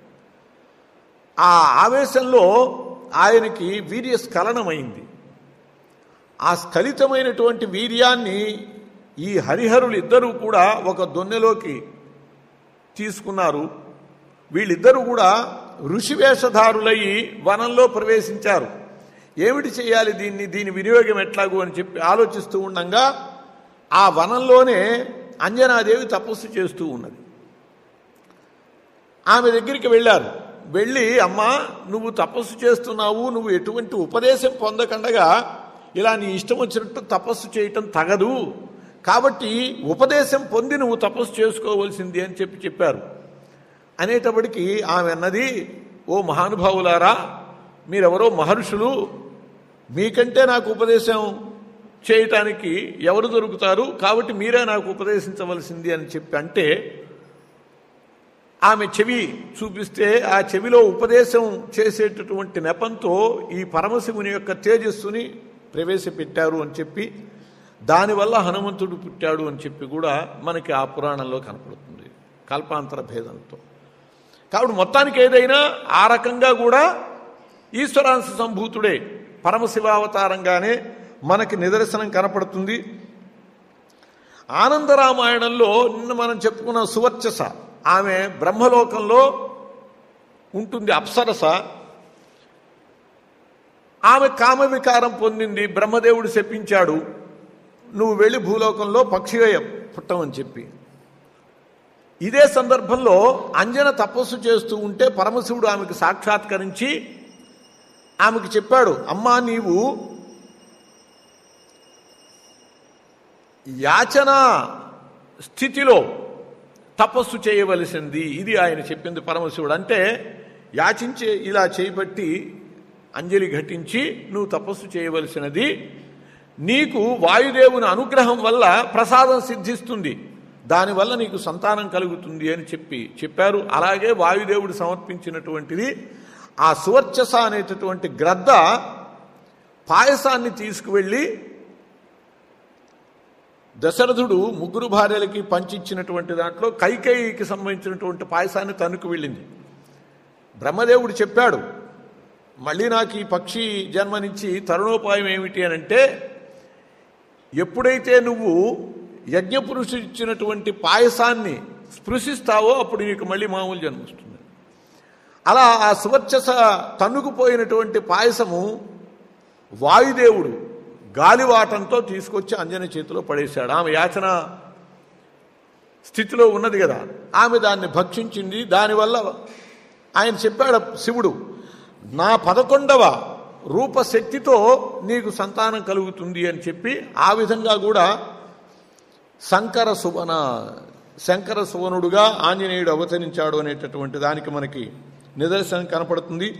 ఆ ఆవేశంలో ఆయనకి వీర్య స్ఖలనమైంది ఆ స్ఖలితమైనటువంటి వీర్యాన్ని ఈ హరిహరులు ఇద్దరూ కూడా ఒక దొన్నెలోకి తీసుకున్నారు వీళ్ళిద్దరూ కూడా ఋషివేషధారులయ్యి వనంలో ప్రవేశించారు ఏమిటి చేయాలి దీన్ని దీని వినియోగం ఎట్లాగూ అని చెప్పి ఆలోచిస్తూ ఉండగా ఆ వనంలోనే అంజనాదేవి తపస్సు చేస్తూ ఉన్నది ఆమె దగ్గరికి వెళ్ళారు వెళ్ళి అమ్మా నువ్వు తపస్సు చేస్తున్నావు నువ్వు ఎటువంటి ఉపదేశం పొందకుండగా ఇలా నీ ఇష్టం వచ్చినట్టు తపస్సు చేయటం తగదు కాబట్టి ఉపదేశం పొంది నువ్వు తపస్సు చేసుకోవలసింది అని చెప్పి చెప్పారు అనేటప్పటికీ ఆమె అన్నది ఓ మహానుభావులారా మీరెవరో మహర్షులు మీకంటే నాకు ఉపదేశం చేయటానికి ఎవరు దొరుకుతారు కాబట్టి మీరే నాకు ఉపదేశించవలసింది అని చెప్పి అంటే ఆమె చెవి చూపిస్తే ఆ చెవిలో ఉపదేశం చేసేటటువంటి నెపంతో ఈ పరమశివుని యొక్క తేజస్సుని ప్రవేశపెట్టారు అని చెప్పి దానివల్ల హనుమంతుడు పుట్టాడు అని చెప్పి కూడా మనకి ఆ పురాణంలో కనపడుతుంది కల్పాంతర భేదంతో కాబట్టి మొత్తానికి ఏదైనా ఆ రకంగా కూడా ఈశ్వరాంశ సంభూతుడే పరమశివావతారంగానే మనకి నిదర్శనం కనపడుతుంది ఆనందరామాయణంలో నిన్న మనం చెప్పుకున్న సువర్చస ఆమె బ్రహ్మలోకంలో ఉంటుంది అప్సరస ఆమె కామ వికారం పొందింది బ్రహ్మదేవుడు శపించాడు నువ్వు వెళ్ళి భూలోకంలో పక్షిగా పుట్టమని చెప్పి ఇదే సందర్భంలో అంజన తపస్సు చేస్తూ ఉంటే పరమశివుడు ఆమెకు సాక్షాత్కరించి ఆమెకు చెప్పాడు అమ్మా నీవు యాచన స్థితిలో తపస్సు చేయవలసింది ఇది ఆయన చెప్పింది పరమశివుడు అంటే యాచించే ఇలా చేయబట్టి అంజలి ఘటించి నువ్వు తపస్సు చేయవలసినది నీకు వాయుదేవుని అనుగ్రహం వల్ల ప్రసాదం సిద్ధిస్తుంది దానివల్ల నీకు సంతానం కలుగుతుంది అని చెప్పి చెప్పారు అలాగే వాయుదేవుడు సమర్పించినటువంటిది ఆ సువర్చస అనేటటువంటి గ్రద్ద పాయసాన్ని తీసుకువెళ్ళి దశరథుడు ముగ్గురు భార్యలకి పంచిచ్చినటువంటి దాంట్లో కైకేయికి సంబంధించినటువంటి పాయసాన్ని తనుకు వెళ్ళింది బ్రహ్మదేవుడు చెప్పాడు మళ్ళీ నాకు ఈ పక్షి జన్మనిచ్చి తరుణోపాయం ఏమిటి అని అంటే ఎప్పుడైతే నువ్వు యజ్ఞపురుషుడు ఇచ్చినటువంటి పాయసాన్ని స్పృశిస్తావో అప్పుడు నీకు మళ్ళీ మామూలు జన్మ వస్తుంది అలా ఆ సువర్చస తన్నుకుపోయినటువంటి పాయసము వాయుదేవుడు గాలివాటంతో తీసుకొచ్చి అంజన చేతిలో పడేశాడు ఆమె యాచన స్థితిలో ఉన్నది కదా ఆమె దాన్ని భక్షించింది దానివల్ల ఆయన చెప్పాడు శివుడు నా పదకొండవ రూపశక్తితో నీకు సంతానం కలుగుతుంది అని చెప్పి ఆ విధంగా కూడా శంకర సువన శంకర సువనుడుగా ఆంజనేయుడు అవతరించాడు అనేటటువంటి దానికి మనకి నిదర్శనం కనపడుతుంది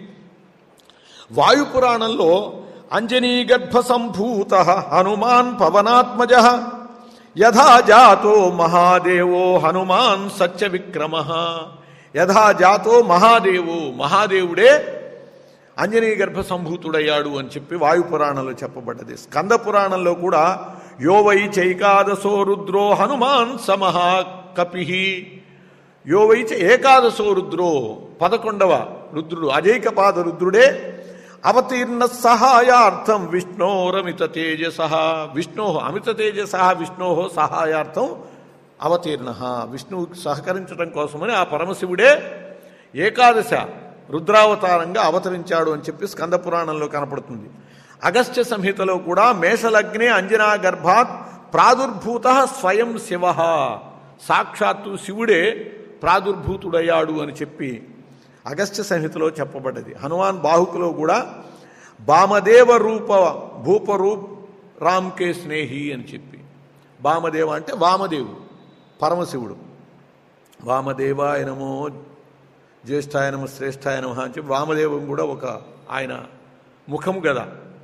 వాయుపురాణంలో అంజనీ గర్భ సంభూత హనుమాన్ పవనాత్మజ యథా జాతో మహాదేవో హనుమాన్ సత్య విక్రమ యథా జాతో మహాదేవో మహాదేవుడే అంజనీ గర్భ సంభూతుడయ్యాడు అని చెప్పి వాయుపురాణంలో చెప్పబడ్డది స్కంద పురాణంలో కూడా యో వై చైకాదశో రుద్రో హనుమాన్ సమహా కపి యో వై చ ఏకాదశో రుద్రో పదకొండవ రుద్రుడు అజైకపాద రుద్రుడే అవతీర్ణ సహాయార్థం విష్ణోరమిత తేజస విష్ణో అమిత తేజస విష్ణో సహాయార్థం అవతీర్ణ విష్ణువుకి సహకరించడం కోసమని ఆ పరమశివుడే ఏకాదశ రుద్రావతారంగా అవతరించాడు అని చెప్పి స్కంద పురాణంలో కనపడుతుంది అగస్త్య సంహితలో కూడా మేషలగ్నే అంజనా గర్భాత్ ప్రాదుర్భూత స్వయం శివ సాక్షాత్తు శివుడే ప్రాదుర్భూతుడయ్యాడు అని చెప్పి అగస్త్య సంహితలో చెప్పబడ్డది హనుమాన్ బాహుకులో కూడా బామదేవ రూప భూపరూప్ రామ్కే స్నేహి అని చెప్పి బామదేవ అంటే వామదేవుడు పరమశివుడు వామదేవాయ నమో జ్యేష్ఠాయ నమ శ్రేష్ఠాయ నమ అని చెప్పి వామదేవం కూడా ఒక ఆయన ముఖము కదా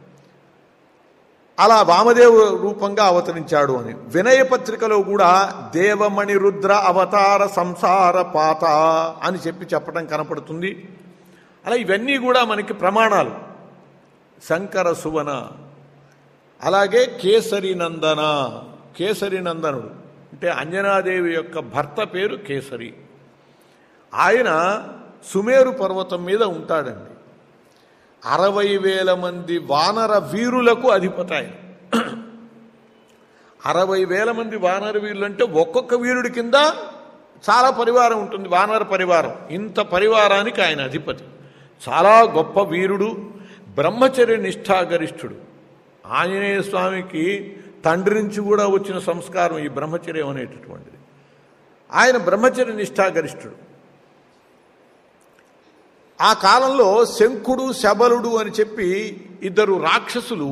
అలా వామదేవ రూపంగా అవతరించాడు అని వినయ పత్రికలో కూడా దేవమణి రుద్ర అవతార సంసార పాత అని చెప్పి చెప్పడం కనపడుతుంది అలా ఇవన్నీ కూడా మనకి ప్రమాణాలు శంకర సువన అలాగే కేసరి నందన కేసరి నందనుడు అంటే అంజనాదేవి యొక్క భర్త పేరు కేసరి ఆయన సుమేరు పర్వతం మీద ఉంటాడండి అరవై వేల మంది వానర వీరులకు అధిపతి ఆయన అరవై వేల మంది వానర వీరులు అంటే ఒక్కొక్క వీరుడి కింద చాలా పరివారం ఉంటుంది వానర పరివారం ఇంత పరివారానికి ఆయన అధిపతి చాలా గొప్ప వీరుడు బ్రహ్మచర్య నిష్ఠాగరిష్ఠుడు ఆంజనేయ స్వామికి తండ్రి నుంచి కూడా వచ్చిన సంస్కారం ఈ బ్రహ్మచర్యం అనేటటువంటిది ఆయన బ్రహ్మచర్య నిష్ఠాగరిష్ఠుడు ఆ కాలంలో శంఖుడు శబలుడు అని చెప్పి ఇద్దరు రాక్షసులు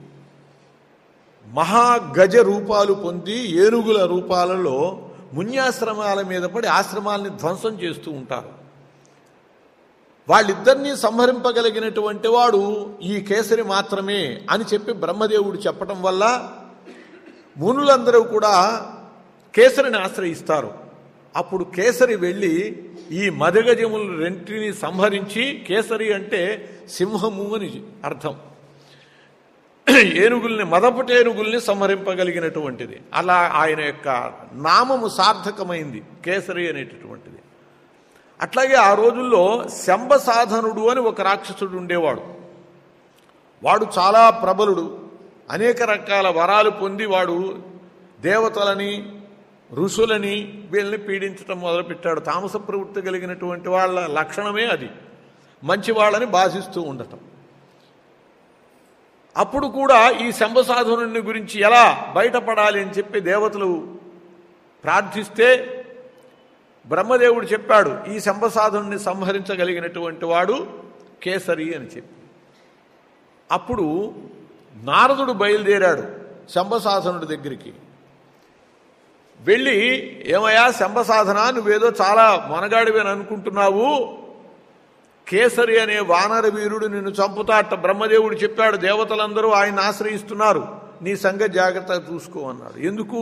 మహాగజ రూపాలు పొంది ఏనుగుల రూపాలలో మున్యాశ్రమాల మీద పడి ఆశ్రమాలని ధ్వంసం చేస్తూ ఉంటారు వాళ్ళిద్దరినీ సంహరింపగలిగినటువంటి వాడు ఈ కేసరి మాత్రమే అని చెప్పి బ్రహ్మదేవుడు చెప్పటం వల్ల మునులందరూ కూడా కేసరిని ఆశ్రయిస్తారు అప్పుడు కేసరి వెళ్ళి ఈ మదగజములు రెంటిని సంహరించి కేసరి అంటే సింహము అని అర్థం ఏనుగుల్ని మదపటి ఏనుగుల్ని సంహరింపగలిగినటువంటిది అలా ఆయన యొక్క నామము సార్థకమైంది కేసరి అనేటటువంటిది అట్లాగే ఆ రోజుల్లో శంభ సాధనుడు అని ఒక రాక్షసుడు ఉండేవాడు వాడు చాలా ప్రబలుడు అనేక రకాల వరాలు పొంది వాడు దేవతలని ఋషులని వీళ్ళని పీడించడం మొదలుపెట్టాడు తామస ప్రవృత్తి కలిగినటువంటి వాళ్ళ లక్షణమే అది మంచి వాళ్ళని బాధిస్తూ ఉండటం అప్పుడు కూడా ఈ శంభసాధనుని గురించి ఎలా బయటపడాలి అని చెప్పి దేవతలు ప్రార్థిస్తే బ్రహ్మదేవుడు చెప్పాడు ఈ శంభసాధనుని సంహరించగలిగినటువంటి వాడు కేసరి అని చెప్పి అప్పుడు నారదుడు బయలుదేరాడు శంభసాధనుడి దగ్గరికి వెళ్ళి ఏమయ్యా శంభసాధన నువ్వేదో చాలా మొనగాడివని అనుకుంటున్నావు కేసరి అనే వానర వీరుడు నిన్ను చంపుతాట బ్రహ్మదేవుడు చెప్పాడు దేవతలందరూ ఆయన ఆశ్రయిస్తున్నారు నీ సంగ జాగ్రత్తగా చూసుకో అన్నాడు ఎందుకు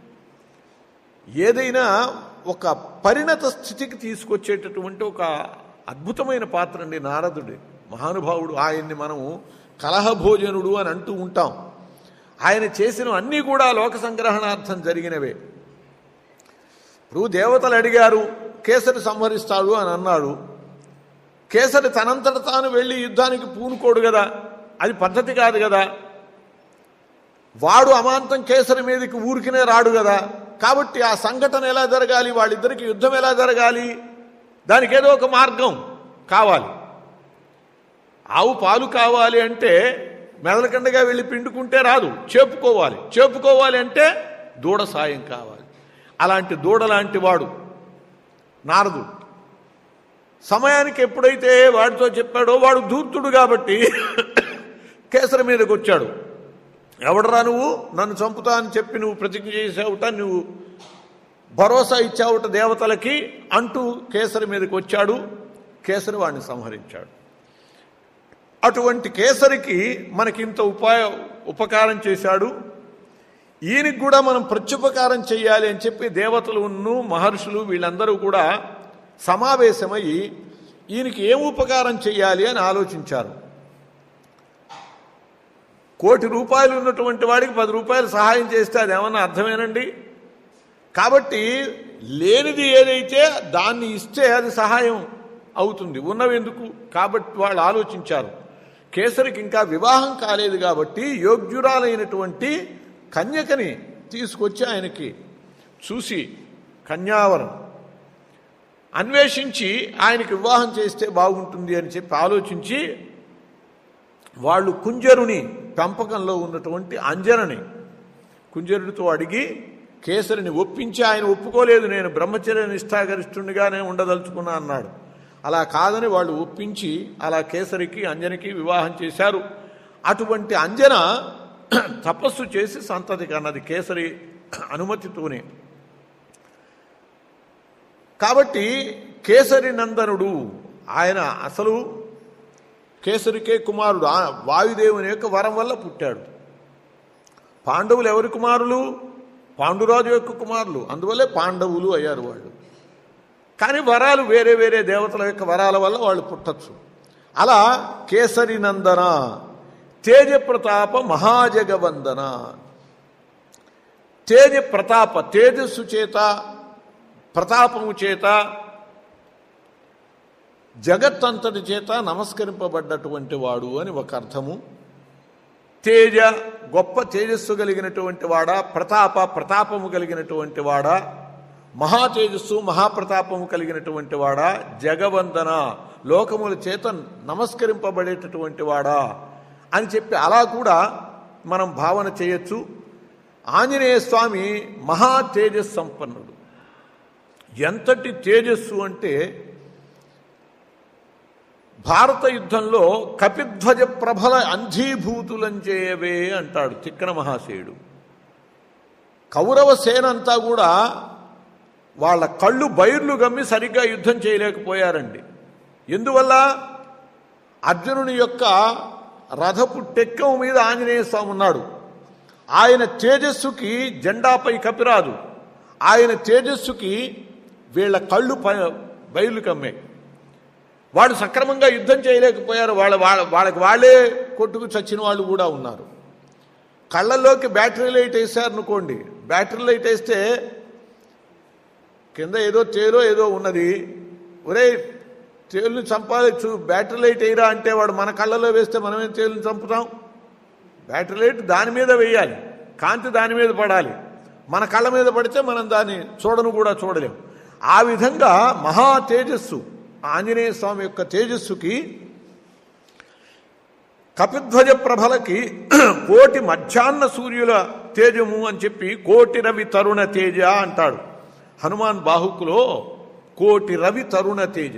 ఏదైనా ఒక పరిణత స్థితికి తీసుకొచ్చేటటువంటి ఒక అద్భుతమైన పాత్ర అండి నారదుడి మహానుభావుడు ఆయన్ని మనము కలహభోజనుడు అని అంటూ ఉంటాం ఆయన చేసిన అన్నీ కూడా లోక సంగ్రహణార్థం జరిగినవే ఇప్పుడు దేవతలు అడిగారు కేసరి సంహరిస్తాడు అని అన్నాడు కేసరి తనంతట తాను వెళ్ళి యుద్ధానికి పూనుకోడు కదా అది పద్ధతి కాదు కదా వాడు అమాంతం కేసరి మీదకి ఊరికినే రాడు కదా కాబట్టి ఆ సంఘటన ఎలా జరగాలి వాళ్ళిద్దరికి యుద్ధం ఎలా జరగాలి దానికి ఏదో ఒక మార్గం కావాలి ఆవు పాలు కావాలి అంటే మెదలకండగా వెళ్ళి పిండుకుంటే రాదు చేపుకోవాలి చేపుకోవాలి అంటే దూడ సాయం కావాలి అలాంటి దూడ లాంటి వాడు నారదు సమయానికి ఎప్పుడైతే వాడితో చెప్పాడో వాడు ధూర్తుడు కాబట్టి కేసరి మీదకి వచ్చాడు ఎవడరా నువ్వు నన్ను చంపుతా అని చెప్పి నువ్వు ప్రతిజ్ఞ చేసావుట నువ్వు భరోసా ఇచ్చావుట దేవతలకి అంటూ కేసరి మీదకి వచ్చాడు కేసరి వాడిని సంహరించాడు అటువంటి కేసరికి మనకింత ఉపాయ ఉపకారం చేశాడు ఈయనకి కూడా మనం ప్రత్యుపకారం చేయాలి అని చెప్పి దేవతలును మహర్షులు వీళ్ళందరూ కూడా సమావేశమై ఈయనకి ఏం ఉపకారం చేయాలి అని ఆలోచించారు కోటి రూపాయలు ఉన్నటువంటి వాడికి పది రూపాయలు సహాయం చేస్తే అది ఏమన్నా అర్థమేనండి కాబట్టి లేనిది ఏదైతే దాన్ని ఇస్తే అది సహాయం అవుతుంది ఉన్నవి ఎందుకు కాబట్టి వాళ్ళు ఆలోచించారు కేసరికి ఇంకా వివాహం కాలేదు కాబట్టి యోగ్యురాలైనటువంటి కన్యకని తీసుకొచ్చి ఆయనకి చూసి కన్యావరం అన్వేషించి ఆయనకి వివాహం చేస్తే బాగుంటుంది అని చెప్పి ఆలోచించి వాళ్ళు కుంజరుని పెంపకంలో ఉన్నటువంటి అంజనని కుంజరుడితో అడిగి కేసరిని ఒప్పించి ఆయన ఒప్పుకోలేదు నేను బ్రహ్మచర్య నిష్ఠాగరిష్ఠునిగానే ఉండదలుచుకున్నా అన్నాడు అలా కాదని వాళ్ళు ఒప్పించి అలా కేసరికి అంజనికి వివాహం చేశారు అటువంటి అంజన తపస్సు చేసి సంతతి కన్నది కేసరి అనుమతితోనే కాబట్టి కేసరి నందనుడు ఆయన అసలు కేసరికే కుమారుడు ఆ వాయుదేవుని యొక్క వరం వల్ల పుట్టాడు పాండవులు ఎవరి కుమారులు పాండురాజు యొక్క కుమారులు అందువల్లే పాండవులు అయ్యారు వాళ్ళు కానీ వరాలు వేరే వేరే దేవతల యొక్క వరాల వల్ల వాళ్ళు పుట్టచ్చు అలా కేసరి నందన తేజ ప్రతాప మహాజగవందన తేజ ప్రతాప తేజస్సు చేత ప్రతాపము చేత జగత్తంతటి చేత నమస్కరింపబడ్డటువంటి వాడు అని ఒక అర్థము తేజ గొప్ప తేజస్సు కలిగినటువంటి వాడా ప్రతాప ప్రతాపము కలిగినటువంటి వాడా మహా తేజస్సు మహాప్రతాపము కలిగినటువంటి వాడా జగవందన లోకముల చేత నమస్కరింపబడేటటువంటి వాడా అని చెప్పి అలా కూడా మనం భావన చేయొచ్చు ఆంజనేయ స్వామి మహా తేజస్ సంపన్నుడు ఎంతటి తేజస్సు అంటే భారత యుద్ధంలో కపిధ్వజ ప్రభల అంధీభూతులంచేయవే అంటాడు తిక్కన మహాశయుడు కౌరవ సేన అంతా కూడా వాళ్ళ కళ్ళు బైర్లు గమ్మి సరిగ్గా యుద్ధం చేయలేకపోయారండి ఎందువల్ల అర్జునుని యొక్క రథపు టెక్కం మీద ఆంజనేయ స్వామి ఉన్నాడు ఆయన తేజస్సుకి జెండాపై కపిరాదు ఆయన తేజస్సుకి వీళ్ళ కళ్ళు ప బయలు కమ్మాయి వాడు సక్రమంగా యుద్ధం చేయలేకపోయారు వాళ్ళ వాళ్ళ వాళ్ళకి వాళ్ళే కొట్టుకు చచ్చిన వాళ్ళు కూడా ఉన్నారు కళ్ళల్లోకి బ్యాటరీ లైట్ వేసారనుకోండి బ్యాటరీ లైట్ వేస్తే కింద ఏదో తేలో ఏదో ఉన్నది ఒరే తేలుని చంపాలి చూ బ్యాటరీ లైట్ వేయరా అంటే వాడు మన కళ్ళలో వేస్తే మనమే తేలుని చంపుతాం బ్యాటరీ లైట్ దాని మీద వేయాలి కాంతి దాని మీద పడాలి మన కళ్ళ మీద పడితే మనం దాన్ని చూడను కూడా చూడలేం ఆ విధంగా మహా తేజస్సు ఆంజనేయ స్వామి యొక్క తేజస్సుకి కపిధ్వజ ప్రభలకి కోటి మధ్యాహ్న సూర్యుల తేజము అని చెప్పి కోటి రవి తరుణ తేజ అంటాడు హనుమాన్ బాహుకులో కోటి రవి తరుణ తేజ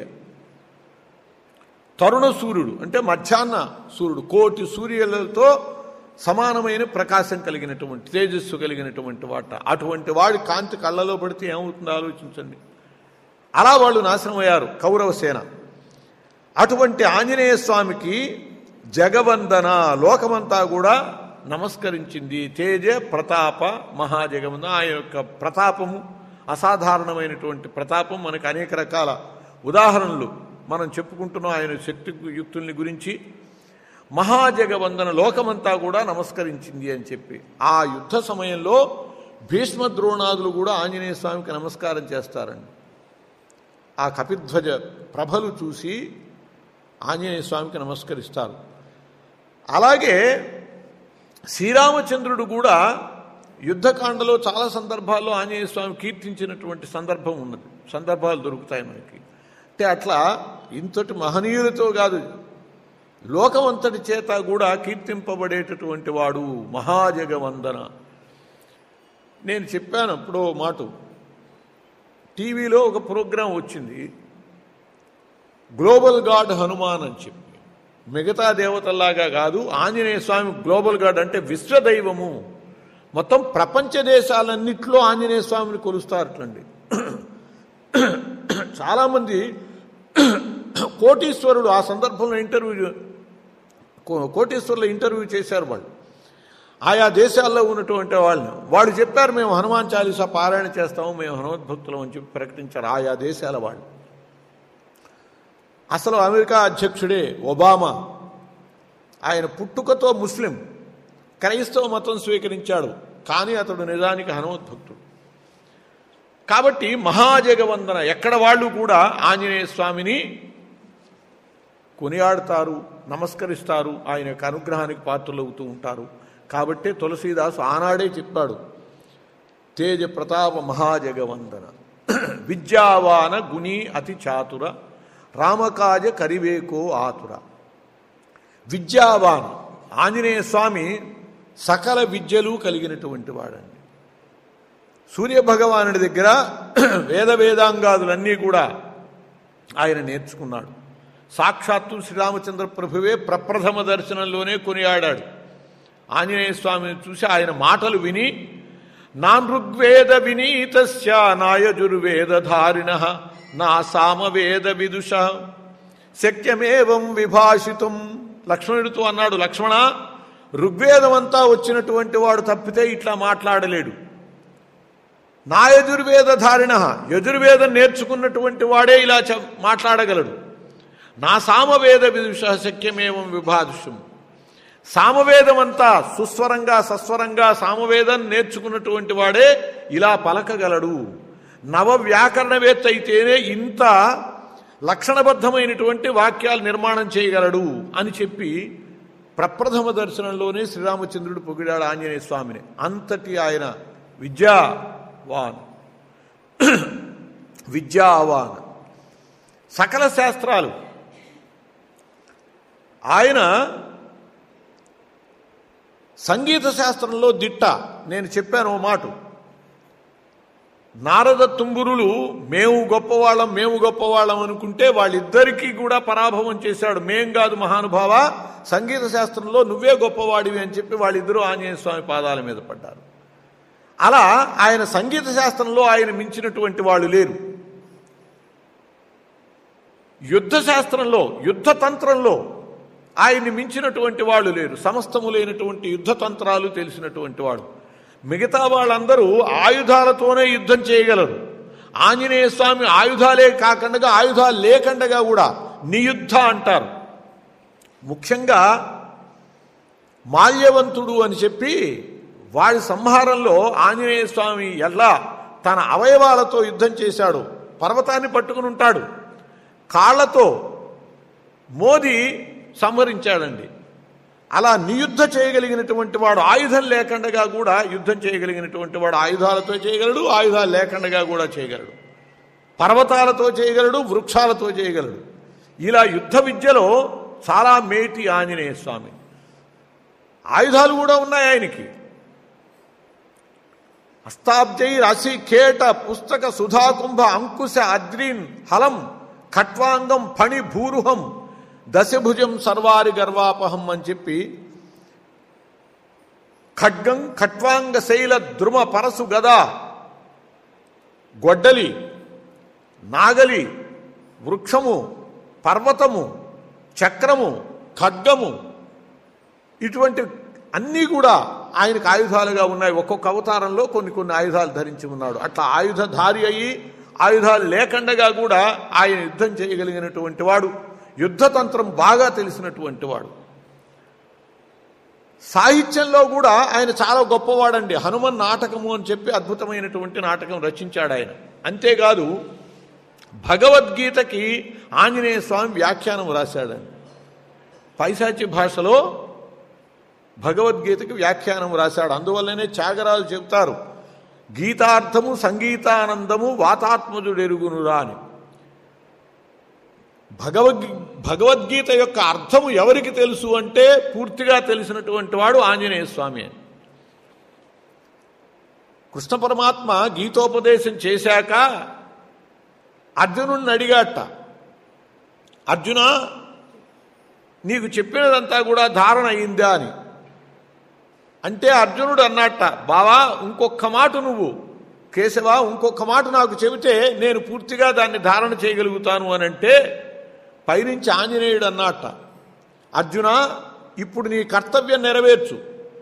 తరుణ సూర్యుడు అంటే మధ్యాహ్న సూర్యుడు కోటి సూర్యులతో సమానమైన ప్రకాశం కలిగినటువంటి తేజస్సు కలిగినటువంటి వాట అటువంటి వాడి కాంతి కళ్ళలో పడితే ఏమవుతుందో ఆలోచించండి అలా వాళ్ళు నాశనం అయ్యారు కౌరవ సేన అటువంటి ఆంజనేయ స్వామికి జగవందన లోకమంతా కూడా నమస్కరించింది తేజ ప్రతాప మహాజగవందన ఆయన యొక్క ప్రతాపము అసాధారణమైనటువంటి ప్రతాపం మనకు అనేక రకాల ఉదాహరణలు మనం చెప్పుకుంటున్నాం ఆయన శక్తి యుక్తుల్ని గురించి మహాజగవందన లోకమంతా కూడా నమస్కరించింది అని చెప్పి ఆ యుద్ధ సమయంలో భీష్మ ద్రోణాదులు కూడా ఆంజనేయ స్వామికి నమస్కారం చేస్తారండి ఆ కపిధ్వజ ప్రభలు చూసి ఆంజనేయ స్వామికి నమస్కరిస్తారు అలాగే శ్రీరామచంద్రుడు కూడా యుద్ధకాండలో చాలా సందర్భాల్లో ఆంజనేయ స్వామి కీర్తించినటువంటి సందర్భం ఉన్నది సందర్భాలు దొరుకుతాయి మనకి అంటే అట్లా ఇంతటి మహనీయులతో కాదు లోకమంతటి చేత కూడా కీర్తింపబడేటటువంటి వాడు మహాజగవందన నేను చెప్పాను అప్పుడో మాట టీవీలో ఒక ప్రోగ్రాం వచ్చింది గ్లోబల్ గాడ్ హనుమాన్ అని చెప్పి మిగతా దేవతల్లాగా కాదు ఆంజనేయ స్వామి గ్లోబల్ గాడ్ అంటే విశ్వదైవము మొత్తం ప్రపంచ దేశాలన్నింటిలో ఆంజనేయ స్వామిని కొలుస్తారటండి చాలామంది కోటీశ్వరుడు ఆ సందర్భంలో ఇంటర్వ్యూ కో- కోటీశ్వరుల ఇంటర్వ్యూ చేశారు వాళ్ళు ఆయా దేశాల్లో ఉన్నటువంటి వాళ్ళని వాళ్ళు చెప్పారు మేము హనుమాన్ చాలీసా పారాయణ చేస్తాము మేము హనుమద్భక్తులం అని చెప్పి ప్రకటించారు ఆయా దేశాల వాళ్ళు అసలు అమెరికా అధ్యక్షుడే ఒబామా ఆయన పుట్టుకతో ముస్లిం క్రైస్తవ మతం స్వీకరించాడు కానీ అతడు నిజానికి హనుమద్భక్తుడు కాబట్టి మహాజగవందన ఎక్కడ వాళ్ళు కూడా ఆంజనేయ స్వామిని కొనియాడుతారు నమస్కరిస్తారు ఆయన యొక్క అనుగ్రహానికి పాత్రలవుతూ ఉంటారు కాబట్టే తులసీదాసు ఆనాడే చెప్పాడు తేజ ప్రతాప మహాజగవందన విద్యావాన గుణి అతి చాతుర రామకాజ కరివేకో ఆతుర విద్యావాన్ ఆంజనేయ స్వామి సకల విద్యలు కలిగినటువంటి వాడండి సూర్య భగవానుడి దగ్గర వేద వేదాంగాదులన్నీ కూడా ఆయన నేర్చుకున్నాడు సాక్షాత్తు శ్రీరామచంద్ర ప్రభువే ప్రప్రథమ దర్శనంలోనే కొనియాడాడు ఆంజనేయ స్వామిని చూసి ఆయన మాటలు విని నాన్ ఋగ్వేద వినీతస్య నాయజుర్వేదధారిణ నా సామవేద విదుష శక్యమేవం విభాషితం లక్ష్మణుడితో అన్నాడు లక్ష్మణ ఋగ్వేదం అంతా వచ్చినటువంటి వాడు తప్పితే ఇట్లా మాట్లాడలేడు నా యజుర్వేదధారిణ యజుర్వేదం నేర్చుకున్నటువంటి వాడే ఇలా చ- మాట్లాడగలడు నా సామవేద విదుష శక్యమేవం విభాషం సామవేదం అంతా సుస్వరంగా సస్వరంగా సామవేదం నేర్చుకున్నటువంటి వాడే ఇలా పలకగలడు నవ వ్యాకరణవేత్త అయితేనే ఇంత లక్షణబద్ధమైనటువంటి వాక్యాలు నిర్మాణం చేయగలడు అని చెప్పి ప్రప్రథమ దర్శనంలోనే శ్రీరామచంద్రుడు పొగిడాడు ఆంజనేయ స్వామిని అంతటి ఆయన విద్యావాన్ విద్యావాన్ సకల శాస్త్రాలు ఆయన సంగీత శాస్త్రంలో దిట్ట నేను చెప్పాను ఓ మాట నారద తుంగురులు మేము గొప్పవాళ్ళం మేము గొప్పవాళ్ళం అనుకుంటే వాళ్ళిద్దరికీ కూడా పరాభవం చేశాడు మేం కాదు మహానుభావ సంగీత శాస్త్రంలో నువ్వే గొప్పవాడివి అని చెప్పి వాళ్ళిద్దరూ ఆంజనేయ స్వామి పాదాల మీద పడ్డారు అలా ఆయన సంగీత శాస్త్రంలో ఆయన మించినటువంటి వాళ్ళు లేరు యుద్ధ శాస్త్రంలో యుద్ధ తంత్రంలో ఆయన్ని మించినటువంటి వాళ్ళు లేరు సమస్తము లేనటువంటి యుద్ధ తంత్రాలు తెలిసినటువంటి వాడు మిగతా వాళ్ళందరూ ఆయుధాలతోనే యుద్ధం చేయగలరు ఆంజనేయ స్వామి ఆయుధాలే కాకుండా ఆయుధాలు లేకుండా కూడా నియుద్ధ అంటారు ముఖ్యంగా మాల్యవంతుడు అని చెప్పి వాడి సంహారంలో ఆంజనేయ స్వామి ఎలా తన అవయవాలతో యుద్ధం చేశాడు పర్వతాన్ని పట్టుకుని ఉంటాడు కాళ్లతో మోది సంహరించాడండి అలా నియుద్ధ చేయగలిగినటువంటి వాడు ఆయుధం లేకుండా కూడా యుద్ధం చేయగలిగినటువంటి వాడు ఆయుధాలతో చేయగలడు ఆయుధాలు లేకుండా కూడా చేయగలడు పర్వతాలతో చేయగలడు వృక్షాలతో చేయగలడు ఇలా యుద్ధ విద్యలో చాలా మేటి ఆంజనేయ స్వామి ఆయుధాలు కూడా ఉన్నాయి ఆయనకి అస్తాబ్జై రాశి కేట పుస్తక సుధాకుంభ అంకుశ అద్రీన్ హలం ఖట్వాంగం ఫణి భూరుహం దశభుజం సర్వారి గర్వాపహం అని చెప్పి ఖడ్గం ఖట్వాంగ శైల ద్రుమ పరసు గద గొడ్డలి నాగలి వృక్షము పర్వతము చక్రము ఖడ్గము ఇటువంటి అన్నీ కూడా ఆయనకు ఆయుధాలుగా ఉన్నాయి ఒక్కొక్క అవతారంలో కొన్ని కొన్ని ఆయుధాలు ధరించి ఉన్నాడు అట్లా ఆయుధధారి అయ్యి ఆయుధాలు లేకుండా కూడా ఆయన యుద్ధం చేయగలిగినటువంటి వాడు యుద్ధతంత్రం బాగా తెలిసినటువంటి వాడు సాహిత్యంలో కూడా ఆయన చాలా గొప్పవాడండి హనుమన్ నాటకము అని చెప్పి అద్భుతమైనటువంటి నాటకం రచించాడు ఆయన అంతేకాదు భగవద్గీతకి ఆంజనేయ స్వామి వ్యాఖ్యానం రాశాడండి పైశాచి భాషలో భగవద్గీతకి వ్యాఖ్యానం రాశాడు అందువల్లనే త్యాగరాజు చెప్తారు గీతార్థము సంగీతానందము వాతాత్మజుడెరుగునురా అని భగవద్గీ భగవద్గీత యొక్క అర్థము ఎవరికి తెలుసు అంటే పూర్తిగా తెలిసినటువంటి వాడు ఆంజనేయ స్వామి అని కృష్ణ పరమాత్మ గీతోపదేశం చేశాక అర్జునుడిని అడిగాట అర్జున నీకు చెప్పినదంతా కూడా ధారణ అయిందా అని అంటే అర్జునుడు అన్నట్ట బావా ఇంకొక మాట నువ్వు కేశవ ఇంకొక మాట నాకు చెబితే నేను పూర్తిగా దాన్ని ధారణ చేయగలుగుతాను అని అంటే పైనుంచి ఆంజనేయుడు అన్నట్ట అర్జున ఇప్పుడు నీ కర్తవ్యం నెరవేర్చు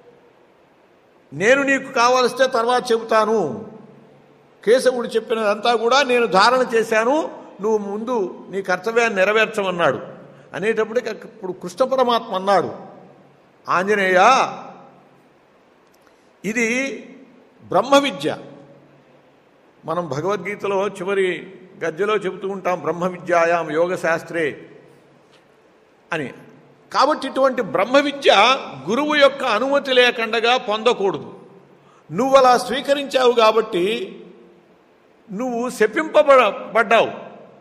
నేను నీకు కావలిస్తే తర్వాత చెబుతాను కేశవుడు చెప్పినదంతా కూడా నేను ధారణ చేశాను నువ్వు ముందు నీ కర్తవ్యాన్ని నెరవేర్చమన్నాడు అనేటప్పటికి ఇప్పుడు కృష్ణ పరమాత్మ అన్నాడు ఆంజనేయ ఇది బ్రహ్మ విద్య మనం భగవద్గీతలో చివరి గద్యలో చెబుతూ ఉంటాం బ్రహ్మ విద్యాయాం యోగ శాస్త్రే అని కాబట్టి ఇటువంటి బ్రహ్మ విద్య గురువు యొక్క అనుమతి లేకుండా పొందకూడదు నువ్వు అలా స్వీకరించావు కాబట్టి నువ్వు శపింపబడ్డావు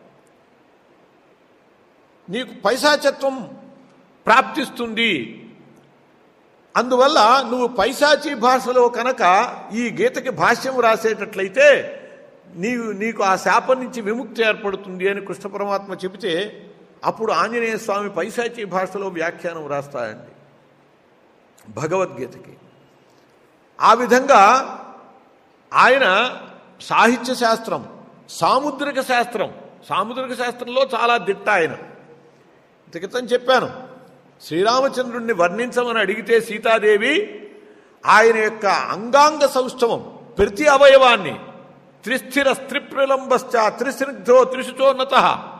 నీకు పైశాచత్వం ప్రాప్తిస్తుంది అందువల్ల నువ్వు పైశాచీ భాషలో కనుక ఈ గీతకి భాష్యం రాసేటట్లయితే నీవు నీకు ఆ శాపం నుంచి విముక్తి ఏర్పడుతుంది అని కృష్ణ పరమాత్మ చెబితే అప్పుడు ఆంజనేయ స్వామి పైశాచీ భాషలో వ్యాఖ్యానం రాస్తాయండి భగవద్గీతకి ఆ విధంగా ఆయన సాహిత్య శాస్త్రం సాముద్రిక శాస్త్రం సాముద్రిక శాస్త్రంలో చాలా దిట్ట ఆయన ఇంత క్రితం చెప్పాను శ్రీరామచంద్రుణ్ణి వర్ణించమని అడిగితే సీతాదేవి ఆయన యొక్క అంగాంగ సౌష్ఠవం ప్రతి అవయవాన్ని త్రిస్థిర స్త్రిప్రలంబశ్చ త్రిస్నిగ్ధో త్రిశుచోన్నత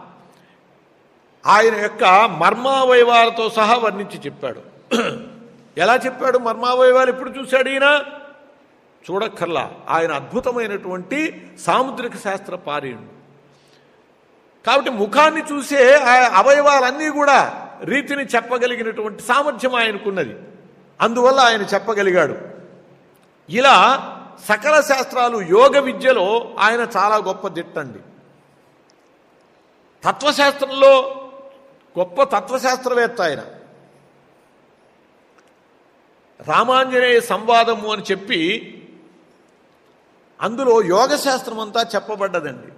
ఆయన యొక్క మర్మావయవాలతో సహా వర్ణించి చెప్పాడు ఎలా చెప్పాడు మర్మావయవాలు ఎప్పుడు చూశాడు ఈయన చూడక్కర్లా ఆయన అద్భుతమైనటువంటి సాముద్రిక శాస్త్ర పారీయుడు కాబట్టి ముఖాన్ని చూసే ఆ అవయవాలన్నీ కూడా రీతిని చెప్పగలిగినటువంటి సామర్థ్యం ఆయనకున్నది అందువల్ల ఆయన చెప్పగలిగాడు ఇలా సకల శాస్త్రాలు యోగ విద్యలో ఆయన చాలా గొప్ప దిట్టండి తత్వశాస్త్రంలో గొప్ప తత్వశాస్త్రవేత్త ఆయన రామాంజనేయ సంవాదము అని చెప్పి అందులో యోగశాస్త్రం అంతా చెప్పబడ్డదండి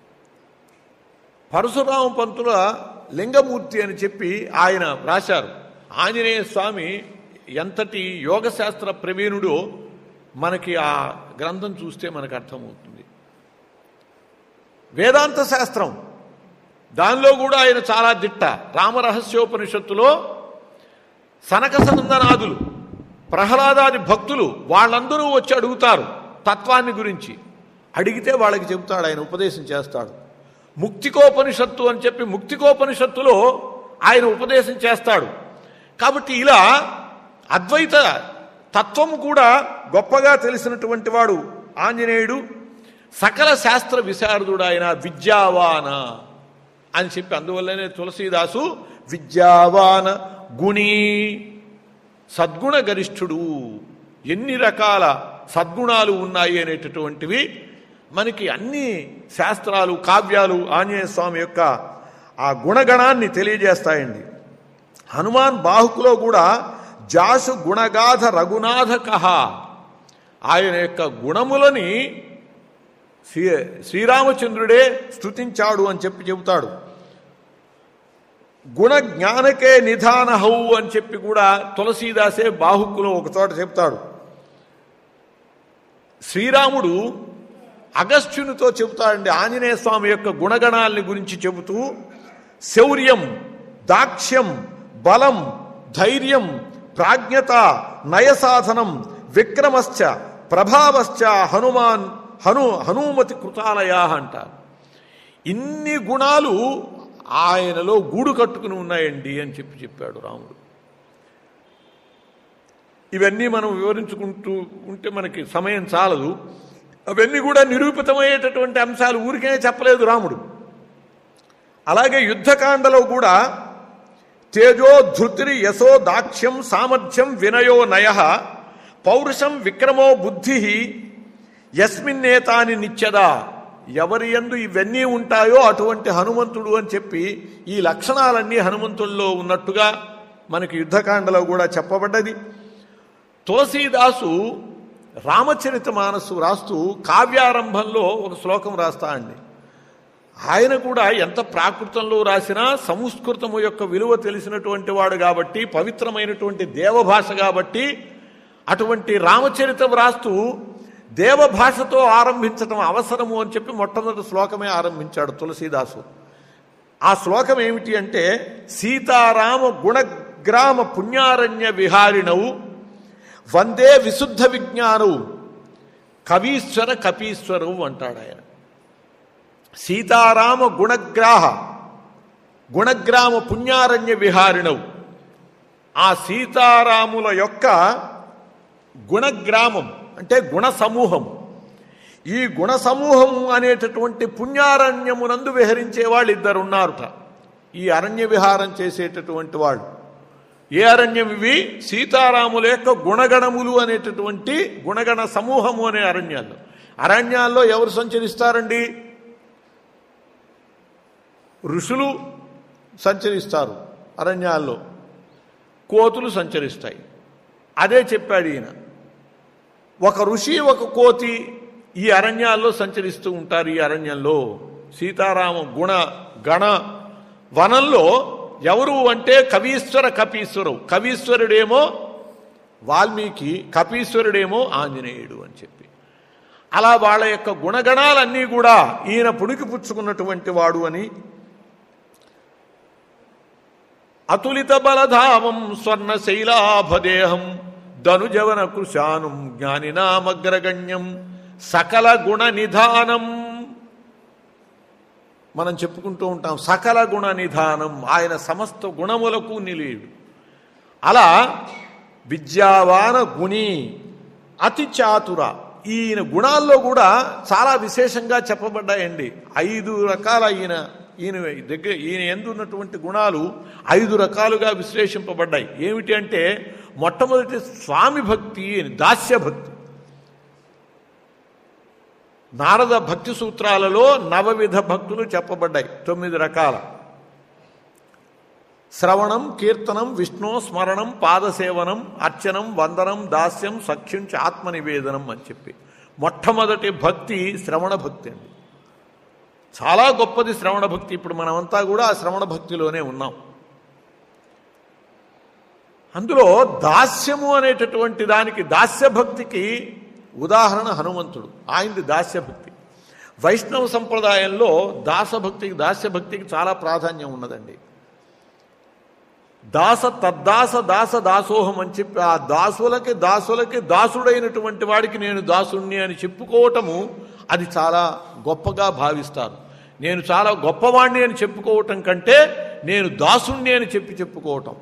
పరశురామ పంతుల లింగమూర్తి అని చెప్పి ఆయన రాశారు ఆంజనేయ స్వామి ఎంతటి యోగశాస్త్ర ప్రవీణుడో మనకి ఆ గ్రంథం చూస్తే మనకు అర్థమవుతుంది వేదాంత శాస్త్రం దానిలో కూడా ఆయన చాలా దిట్ట రామరహస్యోపనిషత్తులో సనక సనందనాదులు ప్రహ్లాదాది భక్తులు వాళ్ళందరూ వచ్చి అడుగుతారు తత్వాన్ని గురించి అడిగితే వాళ్ళకి చెబుతాడు ఆయన ఉపదేశం చేస్తాడు ముక్తికోపనిషత్తు అని చెప్పి ముక్తికోపనిషత్తులో ఆయన ఉపదేశం చేస్తాడు కాబట్టి ఇలా అద్వైత తత్వము కూడా గొప్పగా తెలిసినటువంటి వాడు ఆంజనేయుడు సకల శాస్త్ర విశారదుడు ఆయన విద్యావాన అని చెప్పి అందువల్లనే తులసీదాసు విద్యావాన గుణీ సద్గుణ గరిష్ఠుడు ఎన్ని రకాల సద్గుణాలు ఉన్నాయి అనేటటువంటివి మనకి అన్ని శాస్త్రాలు కావ్యాలు ఆంజనేయ స్వామి యొక్క ఆ గుణగణాన్ని తెలియజేస్తాయండి హనుమాన్ బాహుకులో కూడా జాసు గుణగాధ రఘునాథ కహ ఆయన యొక్క గుణములని శ్రీ శ్రీరామచంద్రుడే స్తుతించాడు అని చెప్పి చెబుతాడు గుణ జ్ఞానకే నిధానహౌ అని చెప్పి కూడా తులసీదాసే బాహుకులో ఒక చోట చెప్తాడు శ్రీరాముడు అగస్త్యునితో చెబుతాడండి ఆంజనేయ స్వామి యొక్క గుణగణాలని గురించి చెబుతూ శౌర్యం దాక్ష్యం బలం ధైర్యం ప్రాజ్ఞత నయసాధనం విక్రమశ్చ ప్రభావశ్చ హనుమాన్ హను హనుమతి కృతాలయ అంటారు ఇన్ని గుణాలు ఆయనలో గూడు కట్టుకుని ఉన్నాయండి అని చెప్పి చెప్పాడు రాముడు ఇవన్నీ మనం వివరించుకుంటూ ఉంటే మనకి సమయం చాలదు అవన్నీ కూడా నిరూపితమయ్యేటటువంటి అంశాలు ఊరికే చెప్పలేదు రాముడు అలాగే యుద్ధకాండలో కూడా తేజో ధృతిరి యశో దాక్ష్యం సామర్థ్యం వినయో నయ పౌరుషం విక్రమో బుద్ధి యస్మిన్నేతాని నిత్యదా ఎవరి ఎందు ఇవన్నీ ఉంటాయో అటువంటి హనుమంతుడు అని చెప్పి ఈ లక్షణాలన్నీ హనుమంతుల్లో ఉన్నట్టుగా మనకి యుద్ధకాండలో కూడా చెప్పబడ్డది తులసీదాసు రామచరిత మానసు రాస్తూ కావ్యారంభంలో ఒక శ్లోకం రాస్తా అండి ఆయన కూడా ఎంత ప్రాకృతంలో రాసినా సంస్కృతము యొక్క విలువ తెలిసినటువంటి వాడు కాబట్టి పవిత్రమైనటువంటి దేవభాష కాబట్టి అటువంటి రామచరితం రాస్తూ దేవభాషతో ఆరంభించటం అవసరము అని చెప్పి మొట్టమొదటి శ్లోకమే ఆరంభించాడు తులసీదాసు ఆ శ్లోకం ఏమిటి అంటే సీతారామ గుణగ్రామ పుణ్యారణ్య విహారిణవు వందే విశుద్ధ విజ్ఞానవు కవీశ్వర కపీశ్వరవు అంటాడు ఆయన సీతారామ గుణగ్రాహ గుణగ్రామ పుణ్యారణ్య విహారిణవు ఆ సీతారాముల యొక్క గుణగ్రామం అంటే గుణ సమూహం ఈ గుణ సమూహం అనేటటువంటి పుణ్యారణ్యమునందు విహరించే వాళ్ళు ఇద్దరు ఉన్నారుట ఈ అరణ్య విహారం చేసేటటువంటి వాళ్ళు ఏ అరణ్యం ఇవి సీతారాముల యొక్క గుణగణములు అనేటటువంటి గుణగణ సమూహము అనే అరణ్యాల్లో అరణ్యాల్లో ఎవరు సంచరిస్తారండి ఋషులు సంచరిస్తారు అరణ్యాల్లో కోతులు సంచరిస్తాయి అదే చెప్పాడు ఈయన ఒక ఋషి ఒక కోతి ఈ అరణ్యాల్లో సంచరిస్తూ ఉంటారు ఈ అరణ్యంలో సీతారామ గుణ గణ వనంలో ఎవరు అంటే కవీశ్వర కపీశ్వరు కవీశ్వరుడేమో వాల్మీకి కపీశ్వరుడేమో ఆంజనేయుడు అని చెప్పి అలా వాళ్ళ యొక్క గుణగణాలన్నీ కూడా ఈయన పుణికి పుచ్చుకున్నటువంటి వాడు అని అతులిత బలధామం స్వర్ణ శైలాభదేహం ధనుజవన కృశానం జ్ఞానినామగ్రగణ్యం సకల గుణ నిధానం మనం చెప్పుకుంటూ ఉంటాం సకల గుణ నిధానం ఆయన సమస్త గుణములకు నిలేడు అలా విద్యావాన గుణి అతి చాతుర ఈయన గుణాల్లో కూడా చాలా విశేషంగా చెప్పబడ్డాయండి ఐదు రకాల ఈయన ఈయన దగ్గర ఈయన ఎందున్నటువంటి గుణాలు ఐదు రకాలుగా విశ్లేషింపబడ్డాయి ఏమిటి అంటే మొట్టమొదటి స్వామి భక్తి దాస్య భక్తి నారద భక్తి సూత్రాలలో నవవిధ భక్తులు చెప్పబడ్డాయి తొమ్మిది రకాల శ్రవణం కీర్తనం విష్ణు స్మరణం పాదసేవనం అర్చనం వందనం దాస్యం సఖ్యం చ ఆత్మనివేదనం అని చెప్పి మొట్టమొదటి భక్తి శ్రవణ భక్తి అండి చాలా గొప్పది శ్రవణ భక్తి ఇప్పుడు మనమంతా కూడా ఆ శ్రవణ భక్తిలోనే ఉన్నాం అందులో దాస్యము అనేటటువంటి దానికి దాస్య భక్తికి ఉదాహరణ హనుమంతుడు ఆయనది దాస్య భక్తి వైష్ణవ సంప్రదాయంలో దాసభక్తికి దాస్య భక్తికి చాలా ప్రాధాన్యం ఉన్నదండి దాస తద్దాస దాస దాసోహం అని చెప్పి ఆ దాసులకి దాసులకి దాసుడైనటువంటి వాడికి నేను దాసుణ్ణి అని చెప్పుకోవటము అది చాలా గొప్పగా భావిస్తారు నేను చాలా గొప్పవాణ్ణి అని చెప్పుకోవటం కంటే నేను దాసుణ్ణి అని చెప్పి చెప్పుకోవటం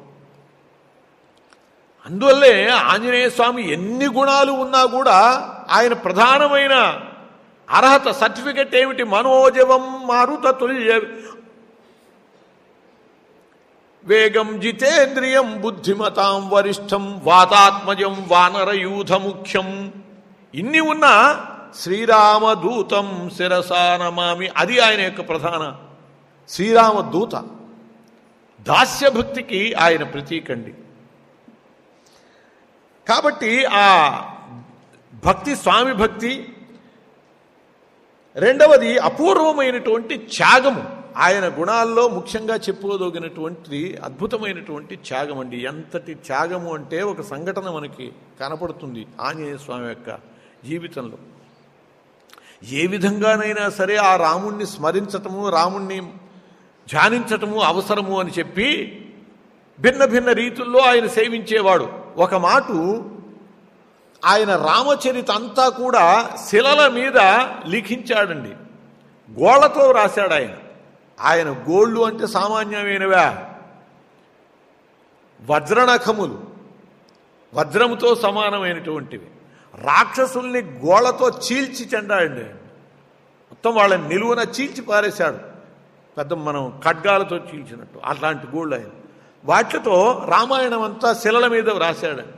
అందువల్లే ఆంజనేయ స్వామి ఎన్ని గుణాలు ఉన్నా కూడా ఆయన ప్రధానమైన అర్హత సర్టిఫికెట్ ఏమిటి మనోజవం మారుత తుల్య వేగం జితేంద్రియం బుద్ధిమతాం వరిష్టం వాతాత్మజం వానరయూధ ముఖ్యం ఇన్ని ఉన్నా శ్రీరామదూతం శిరసా నమామి అది ఆయన యొక్క ప్రధాన శ్రీరామదూత దాస్యభక్తికి ఆయన ప్రతీకండి కాబట్టి ఆ భక్తి స్వామి భక్తి రెండవది అపూర్వమైనటువంటి త్యాగము ఆయన గుణాల్లో ముఖ్యంగా చెప్పుకోదగినటువంటి అద్భుతమైనటువంటి త్యాగం అండి ఎంతటి త్యాగము అంటే ఒక సంఘటన మనకి కనపడుతుంది ఆంజనేయ స్వామి యొక్క జీవితంలో ఏ విధంగానైనా సరే ఆ రాముణ్ణి స్మరించటము రాముణ్ణి ధ్యానించటము అవసరము అని చెప్పి భిన్న భిన్న రీతుల్లో ఆయన సేవించేవాడు ఒక మాటు ఆయన రామచరిత అంతా కూడా శిలల మీద లిఖించాడండి గోళ్లతో రాశాడు ఆయన ఆయన గోళ్ళు అంటే సామాన్యమైనవా వజ్రనఖములు వజ్రముతో సమానమైనటువంటివి రాక్షసుల్ని గోళ్లతో చీల్చి చెండాడండి మొత్తం వాళ్ళని నిలువున చీల్చి పారేశాడు పెద్ద మనం ఖడ్గాలతో చీల్చినట్టు అట్లాంటి గోళ్ళు ఆయన వాటితో రామాయణం అంతా శిలల మీద రాశాడండి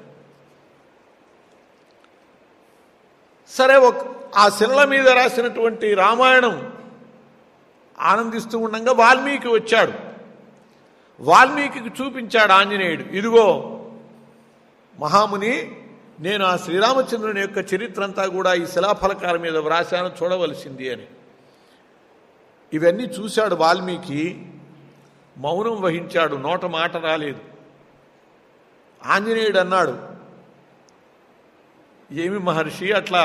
సరే ఒక ఆ శిలల మీద రాసినటువంటి రామాయణం ఆనందిస్తూ ఉండగా వాల్మీకి వచ్చాడు వాల్మీకి చూపించాడు ఆంజనేయుడు ఇదిగో మహాముని నేను ఆ శ్రీరామచంద్రుని యొక్క చరిత్ర అంతా కూడా ఈ శిలాఫలకాల మీద వ్రాశాను చూడవలసింది అని ఇవన్నీ చూశాడు వాల్మీకి మౌనం వహించాడు నోట మాట రాలేదు ఆంజనేయుడు అన్నాడు ఏమి మహర్షి అట్లా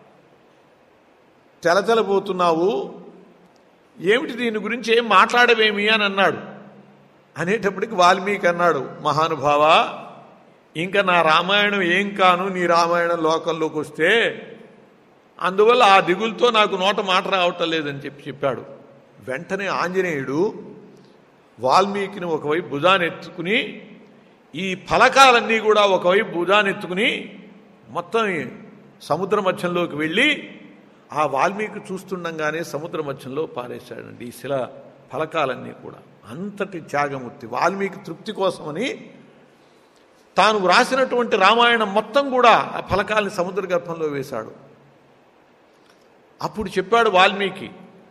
తెలతెలబోతున్నావు ఏమిటి దీని గురించి ఏం మాట్లాడవేమి అని అన్నాడు అనేటప్పటికి వాల్మీకి అన్నాడు మహానుభావ ఇంకా నా రామాయణం ఏం కాను నీ రామాయణం లోకంలోకి వస్తే అందువల్ల ఆ దిగులతో నాకు నోట మాట రావటం లేదని చెప్పి చెప్పాడు వెంటనే ఆంజనేయుడు వాల్మీకిని ఒకవైపు భుజానెత్తుకుని ఈ ఫలకాలన్నీ కూడా ఒకవైపు భుజానెత్తుకుని మొత్తం సముద్ర మధ్యంలోకి వెళ్ళి ఆ వాల్మీకి చూస్తుండగానే సముద్ర మధ్యంలో పారేశాడండి ఈ శిల ఫలకాలన్నీ కూడా అంతటి త్యాగమూర్తి వాల్మీకి తృప్తి కోసమని తాను వ్రాసినటువంటి రామాయణం మొత్తం కూడా ఆ ఫలకాలని సముద్ర గర్భంలో వేశాడు అప్పుడు చెప్పాడు వాల్మీకి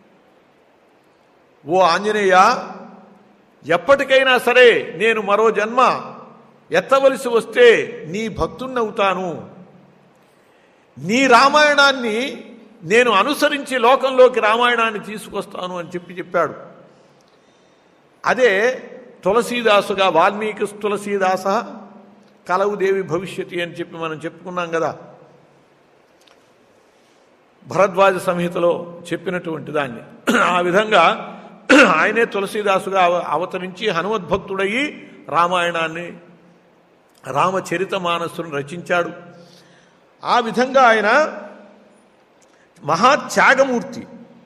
ఓ ఆంజనేయ ఎప్పటికైనా సరే నేను మరో జన్మ ఎత్తవలసి వస్తే నీ భక్తున్నవుతాను నీ రామాయణాన్ని నేను అనుసరించి లోకంలోకి రామాయణాన్ని తీసుకొస్తాను అని చెప్పి చెప్పాడు అదే తులసీదాసుగా వాల్మీకి తులసీదాస కలవుదేవి భవిష్యతి అని చెప్పి మనం చెప్పుకున్నాం కదా భరద్వాజ సంహితలో చెప్పినటువంటి దాన్ని ఆ విధంగా ఆయనే తులసీదాసుగా అవ- అవతరించి హనుమద్భక్తుడయి రామాయణాన్ని రామచరిత మానసును రచించాడు ఆ విధంగా ఆయన మహాత్యాగమూర్తి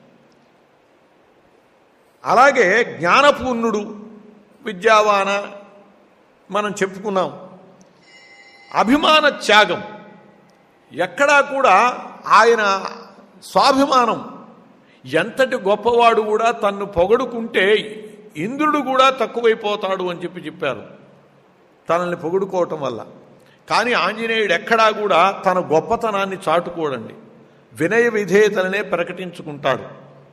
అలాగే జ్ఞానపూర్ణుడు విద్యావాన మనం చెప్పుకున్నాం అభిమాన త్యాగం ఎక్కడా కూడా ఆయన స్వాభిమానం ఎంతటి గొప్పవాడు కూడా తన్ను పొగడుకుంటే ఇంద్రుడు కూడా తక్కువైపోతాడు అని చెప్పి చెప్పారు తనల్ని పొగుడుకోవటం వల్ల కానీ ఆంజనేయుడు ఎక్కడా కూడా తన గొప్పతనాన్ని చాటుకోడండి వినయ విధేయతలనే ప్రకటించుకుంటాడు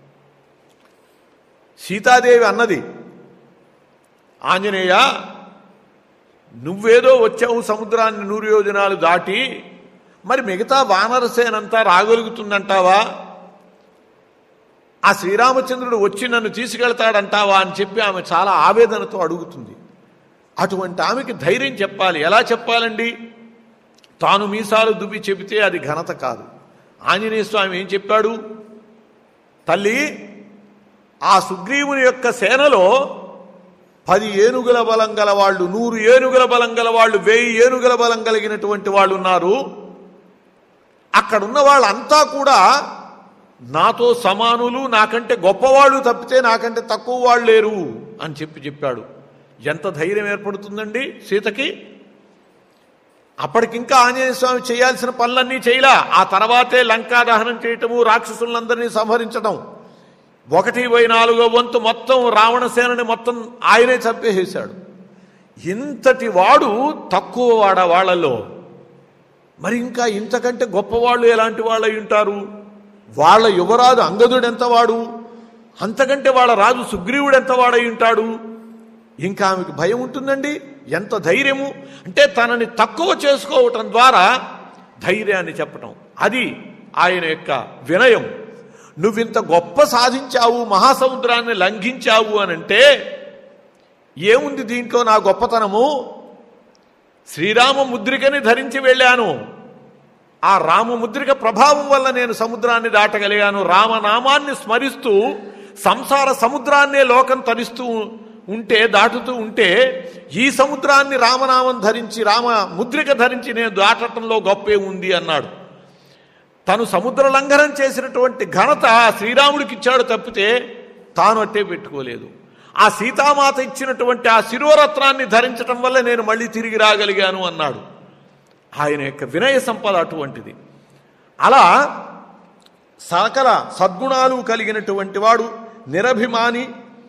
సీతాదేవి అన్నది ఆంజనేయ నువ్వేదో వచ్చావు సముద్రాన్ని నూరు యోజనాలు దాటి మరి మిగతా వానరసేనంతా రాగలుగుతుందంటావా ఆ శ్రీరామచంద్రుడు వచ్చి నన్ను తీసుకెళ్తాడంటావా అని చెప్పి ఆమె చాలా ఆవేదనతో అడుగుతుంది అటువంటి ఆమెకి ధైర్యం చెప్పాలి ఎలా చెప్పాలండి తాను మీసాలు దువ్వి చెబితే అది ఘనత కాదు ఆంజనేయ స్వామి ఏం చెప్పాడు తల్లి ఆ సుగ్రీవుని యొక్క సేనలో పది ఏనుగుల బలం గల వాళ్ళు నూరు ఏనుగుల బలం గల వాళ్ళు వెయ్యి ఏనుగుల బలం కలిగినటువంటి వాళ్ళు ఉన్నారు అక్కడున్న వాళ్ళంతా కూడా నాతో సమానులు నాకంటే గొప్పవాళ్ళు తప్పితే నాకంటే తక్కువ వాళ్ళు లేరు అని చెప్పి చెప్పాడు ఎంత ధైర్యం ఏర్పడుతుందండి సీతకి అప్పటికింకా ఆంజనేయ స్వామి చేయాల్సిన పనులన్నీ చేయలా ఆ తర్వాతే లంకా దహనం చేయటము రాక్షసులందరినీ సంహరించడం ఒకటి బై నాలుగో వంతు మొత్తం రావణసేనని మొత్తం ఆయనే చంపేసేశాడు ఇంతటి వాడు తక్కువ వాడ వాళ్ళలో మరి ఇంకా ఇంతకంటే గొప్పవాళ్ళు ఎలాంటి వాళ్ళు అయి ఉంటారు వాళ్ళ యువరాజు అంగదుడు ఎంతవాడు అంతకంటే వాళ్ళ రాజు సుగ్రీవుడు ఎంతవాడై ఉంటాడు ఇంకా ఆమెకు భయం ఉంటుందండి ఎంత ధైర్యము అంటే తనని తక్కువ చేసుకోవటం ద్వారా ధైర్యాన్ని చెప్పటం అది ఆయన యొక్క వినయం నువ్వింత గొప్ప సాధించావు మహాసముద్రాన్ని లంఘించావు అని అంటే ఏముంది దీంట్లో నా గొప్పతనము శ్రీరామ ముద్రికని ధరించి వెళ్ళాను ఆ రామముద్రిక ప్రభావం వల్ల నేను సముద్రాన్ని దాటగలిగాను రామనామాన్ని స్మరిస్తూ సంసార సముద్రాన్నే లోకం తరిస్తూ ఉంటే దాటుతూ ఉంటే ఈ సముద్రాన్ని రామనామం ధరించి రామ ముద్రిక ధరించి నేను దాటటంలో గొప్పే ఉంది అన్నాడు తను సముద్ర లంఘనం చేసినటువంటి ఘనత శ్రీరాముడికి ఇచ్చాడు తప్పితే తాను అట్టే పెట్టుకోలేదు ఆ సీతామాత ఇచ్చినటువంటి ఆ శిరోరత్నాన్ని ధరించటం వల్ల నేను మళ్ళీ తిరిగి రాగలిగాను అన్నాడు ఆయన యొక్క వినయ సంపద అటువంటిది అలా సకల సద్గుణాలు కలిగినటువంటి వాడు నిరభిమాని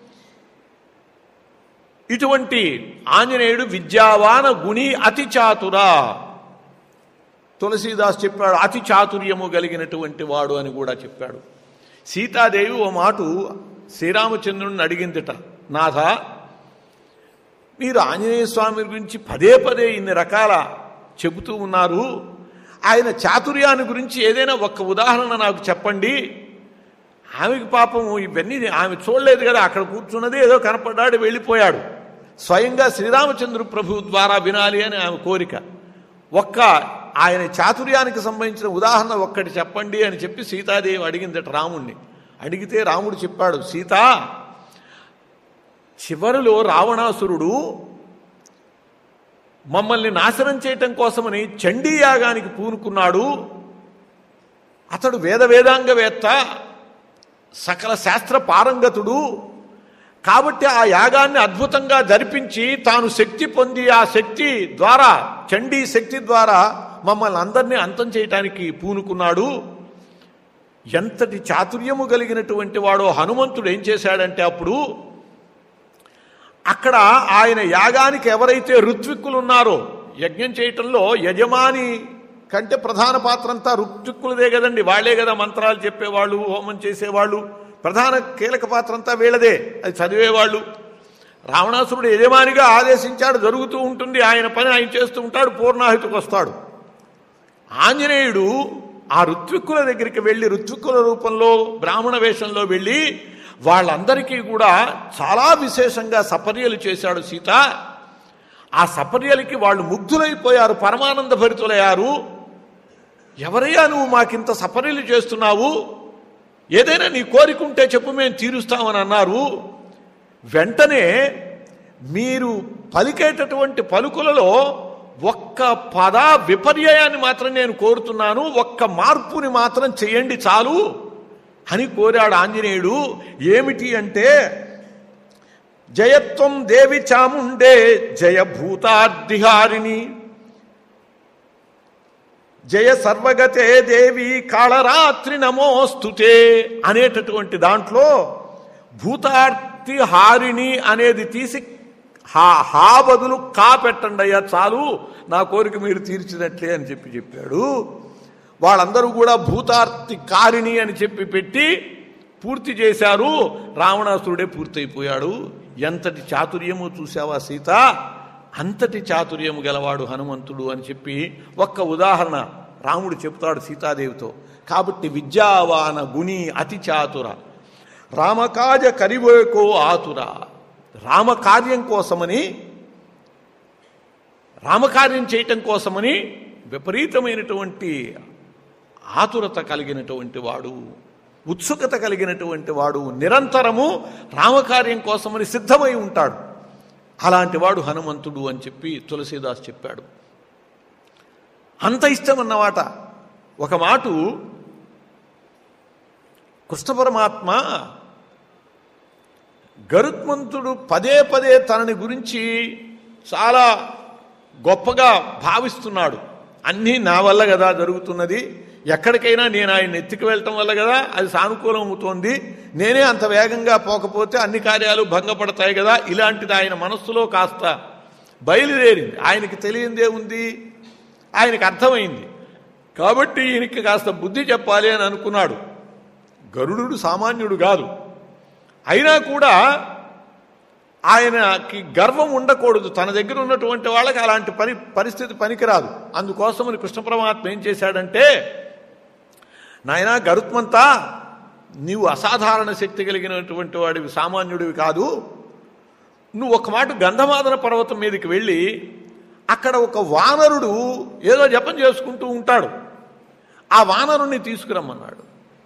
ఇటువంటి ఆంజనేయుడు విద్యావాన గుణి అతి చాతురా తులసీదాస్ చెప్పాడు అతి చాతుర్యము కలిగినటువంటి వాడు అని కూడా చెప్పాడు సీతాదేవి ఓ మాటు శ్రీరామచంద్రుడిని అడిగిందిట నాథ మీరు ఆంజనేయ స్వామి గురించి పదే పదే ఇన్ని రకాల చెబుతూ ఉన్నారు ఆయన చాతుర్యాన్ని గురించి ఏదైనా ఒక్క ఉదాహరణ నాకు చెప్పండి ఆమెకి పాపం ఇవన్నీ ఆమె చూడలేదు కదా అక్కడ కూర్చున్నది ఏదో కనపడ్డాడు వెళ్ళిపోయాడు స్వయంగా శ్రీరామచంద్ర ప్రభు ద్వారా వినాలి అని ఆమె కోరిక ఒక్క ఆయన చాతుర్యానికి సంబంధించిన ఉదాహరణ ఒక్కటి చెప్పండి అని చెప్పి సీతాదేవి అడిగిందట రాముణ్ణి అడిగితే రాముడు చెప్పాడు సీత చివరిలో రావణాసురుడు మమ్మల్ని నాశనం చేయటం కోసమని చండీ యాగానికి పూనుకున్నాడు అతడు వేద వేదాంగవేత్త సకల శాస్త్ర పారంగతుడు కాబట్టి ఆ యాగాన్ని అద్భుతంగా జరిపించి తాను శక్తి పొంది ఆ శక్తి ద్వారా చండీ శక్తి ద్వారా మమ్మల్ని అందరినీ అంతం చేయటానికి పూనుకున్నాడు ఎంతటి చాతుర్యము కలిగినటువంటి వాడో హనుమంతుడు ఏం చేశాడంటే అప్పుడు అక్కడ ఆయన యాగానికి ఎవరైతే ఋత్విక్కులు ఉన్నారో యజ్ఞం చేయటంలో యజమాని కంటే ప్రధాన పాత్ర అంతా ఋత్విక్కులదే కదండి వాళ్లే కదా మంత్రాలు చెప్పేవాళ్ళు హోమం చేసేవాళ్ళు ప్రధాన కీలక పాత్ర అంతా వీళ్ళదే అది చదివేవాళ్ళు రావణాసురుడు యజమానిగా ఆదేశించాడు జరుగుతూ ఉంటుంది ఆయన పని ఆయన చేస్తూ ఉంటాడు పూర్ణాహితికి వస్తాడు ఆంజనేయుడు ఆ ఋత్విక్కుల దగ్గరికి వెళ్ళి ఋత్విక్కుల రూపంలో బ్రాహ్మణ వేషంలో వెళ్ళి వాళ్ళందరికీ కూడా చాలా విశేషంగా సపర్యలు చేశాడు సీత ఆ సపర్యలకి వాళ్ళు ముగ్ధులైపోయారు పరమానంద భరితులయ్యారు ఎవరయ్యా నువ్వు మాకింత సపరీలు చేస్తున్నావు ఏదైనా నీ కోరిక ఉంటే చెప్పు మేము తీరుస్తామని అన్నారు వెంటనే మీరు పలికేటటువంటి పలుకులలో ఒక్క పద విపర్యయాన్ని మాత్రం నేను కోరుతున్నాను ఒక్క మార్పుని మాత్రం చేయండి చాలు అని కోరాడు ఆంజనేయుడు ఏమిటి అంటే జయత్వం దేవి చాముండే జయభూతార్ధిహారిణి జయ సర్వగతే దేవి కాళరాత్రి నమోస్తుతే అనేటటువంటి దాంట్లో భూతార్తి హారిణి అనేది తీసి హా హా బదులు కా పెట్టండి అయ్యా చాలు నా కోరిక మీరు తీర్చినట్లే అని చెప్పి చెప్పాడు వాళ్ళందరూ కూడా భూతార్తి కారిణి అని చెప్పి పెట్టి పూర్తి చేశారు రావణాసురుడే పూర్తయిపోయాడు ఎంతటి చాతుర్యము చూసావా సీత అంతటి చాతుర్యము గలవాడు హనుమంతుడు అని చెప్పి ఒక్క ఉదాహరణ రాముడు చెప్తాడు సీతాదేవితో కాబట్టి విద్యావాన గుణి అతి చాతుర రామకాజ కరివేకో ఆతుర రామకార్యం కోసమని రామకార్యం చేయటం కోసమని విపరీతమైనటువంటి ఆతురత కలిగినటువంటి వాడు ఉత్సుకత కలిగినటువంటి వాడు నిరంతరము రామకార్యం కోసమని సిద్ధమై ఉంటాడు అలాంటి వాడు హనుమంతుడు అని చెప్పి తులసీదాస్ చెప్పాడు అంత ఇష్టం అన్నమాట ఒక మాటు కృష్ణ పరమాత్మ గరుత్మంతుడు పదే పదే తనని గురించి చాలా గొప్పగా భావిస్తున్నాడు అన్నీ నా వల్ల కదా జరుగుతున్నది ఎక్కడికైనా నేను ఆయన ఎత్తికి వెళ్ళటం వల్ల కదా అది సానుకూలం అవుతోంది నేనే అంత వేగంగా పోకపోతే అన్ని కార్యాలు భంగపడతాయి కదా ఇలాంటిది ఆయన మనస్సులో కాస్త బయలుదేరింది ఆయనకి తెలియందే ఉంది ఆయనకి అర్థమైంది కాబట్టి ఈయనకి కాస్త బుద్ధి చెప్పాలి అని అనుకున్నాడు గరుడు సామాన్యుడు కాదు అయినా కూడా ఆయనకి గర్వం ఉండకూడదు తన దగ్గర ఉన్నటువంటి వాళ్ళకి అలాంటి పని పరిస్థితి పనికిరాదు అందుకోసమని కృష్ణ పరమాత్మ ఏం చేశాడంటే నాయనా గరుత్మంతా నీవు అసాధారణ శక్తి కలిగినటువంటి వాడివి సామాన్యుడివి కాదు నువ్వు ఒక మాట గంధమాదన పర్వతం మీదకి వెళ్ళి అక్కడ ఒక వానరుడు ఏదో జపం చేసుకుంటూ ఉంటాడు ఆ వానరుణ్ణి తీసుకురమ్మన్నాడు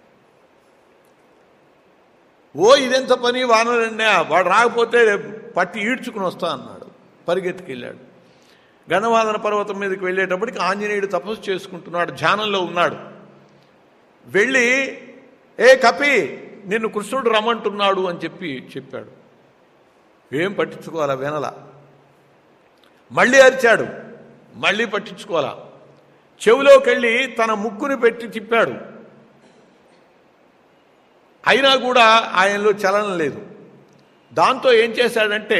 ఓ ఇదెంత పని వానరండి వాడు రాకపోతే పట్టి ఈడ్చుకుని వస్తా అన్నాడు పరిగెత్తుకెళ్ళాడు గణవాదన పర్వతం మీదకి వెళ్ళేటప్పటికి ఆంజనేయుడు తపస్సు చేసుకుంటున్నాడు ధ్యానంలో ఉన్నాడు వెళ్ళి ఏ కపి నిన్ను కృష్ణుడు రమ్మంటున్నాడు అని చెప్పి చెప్పాడు ఏం పట్టించుకోవాలా వినలా మళ్ళీ అరిచాడు మళ్ళీ పట్టించుకోవాలా చెవిలోకి వెళ్ళి తన ముక్కుని పెట్టి తిప్పాడు అయినా కూడా ఆయనలో చలనం లేదు దాంతో ఏం చేశాడంటే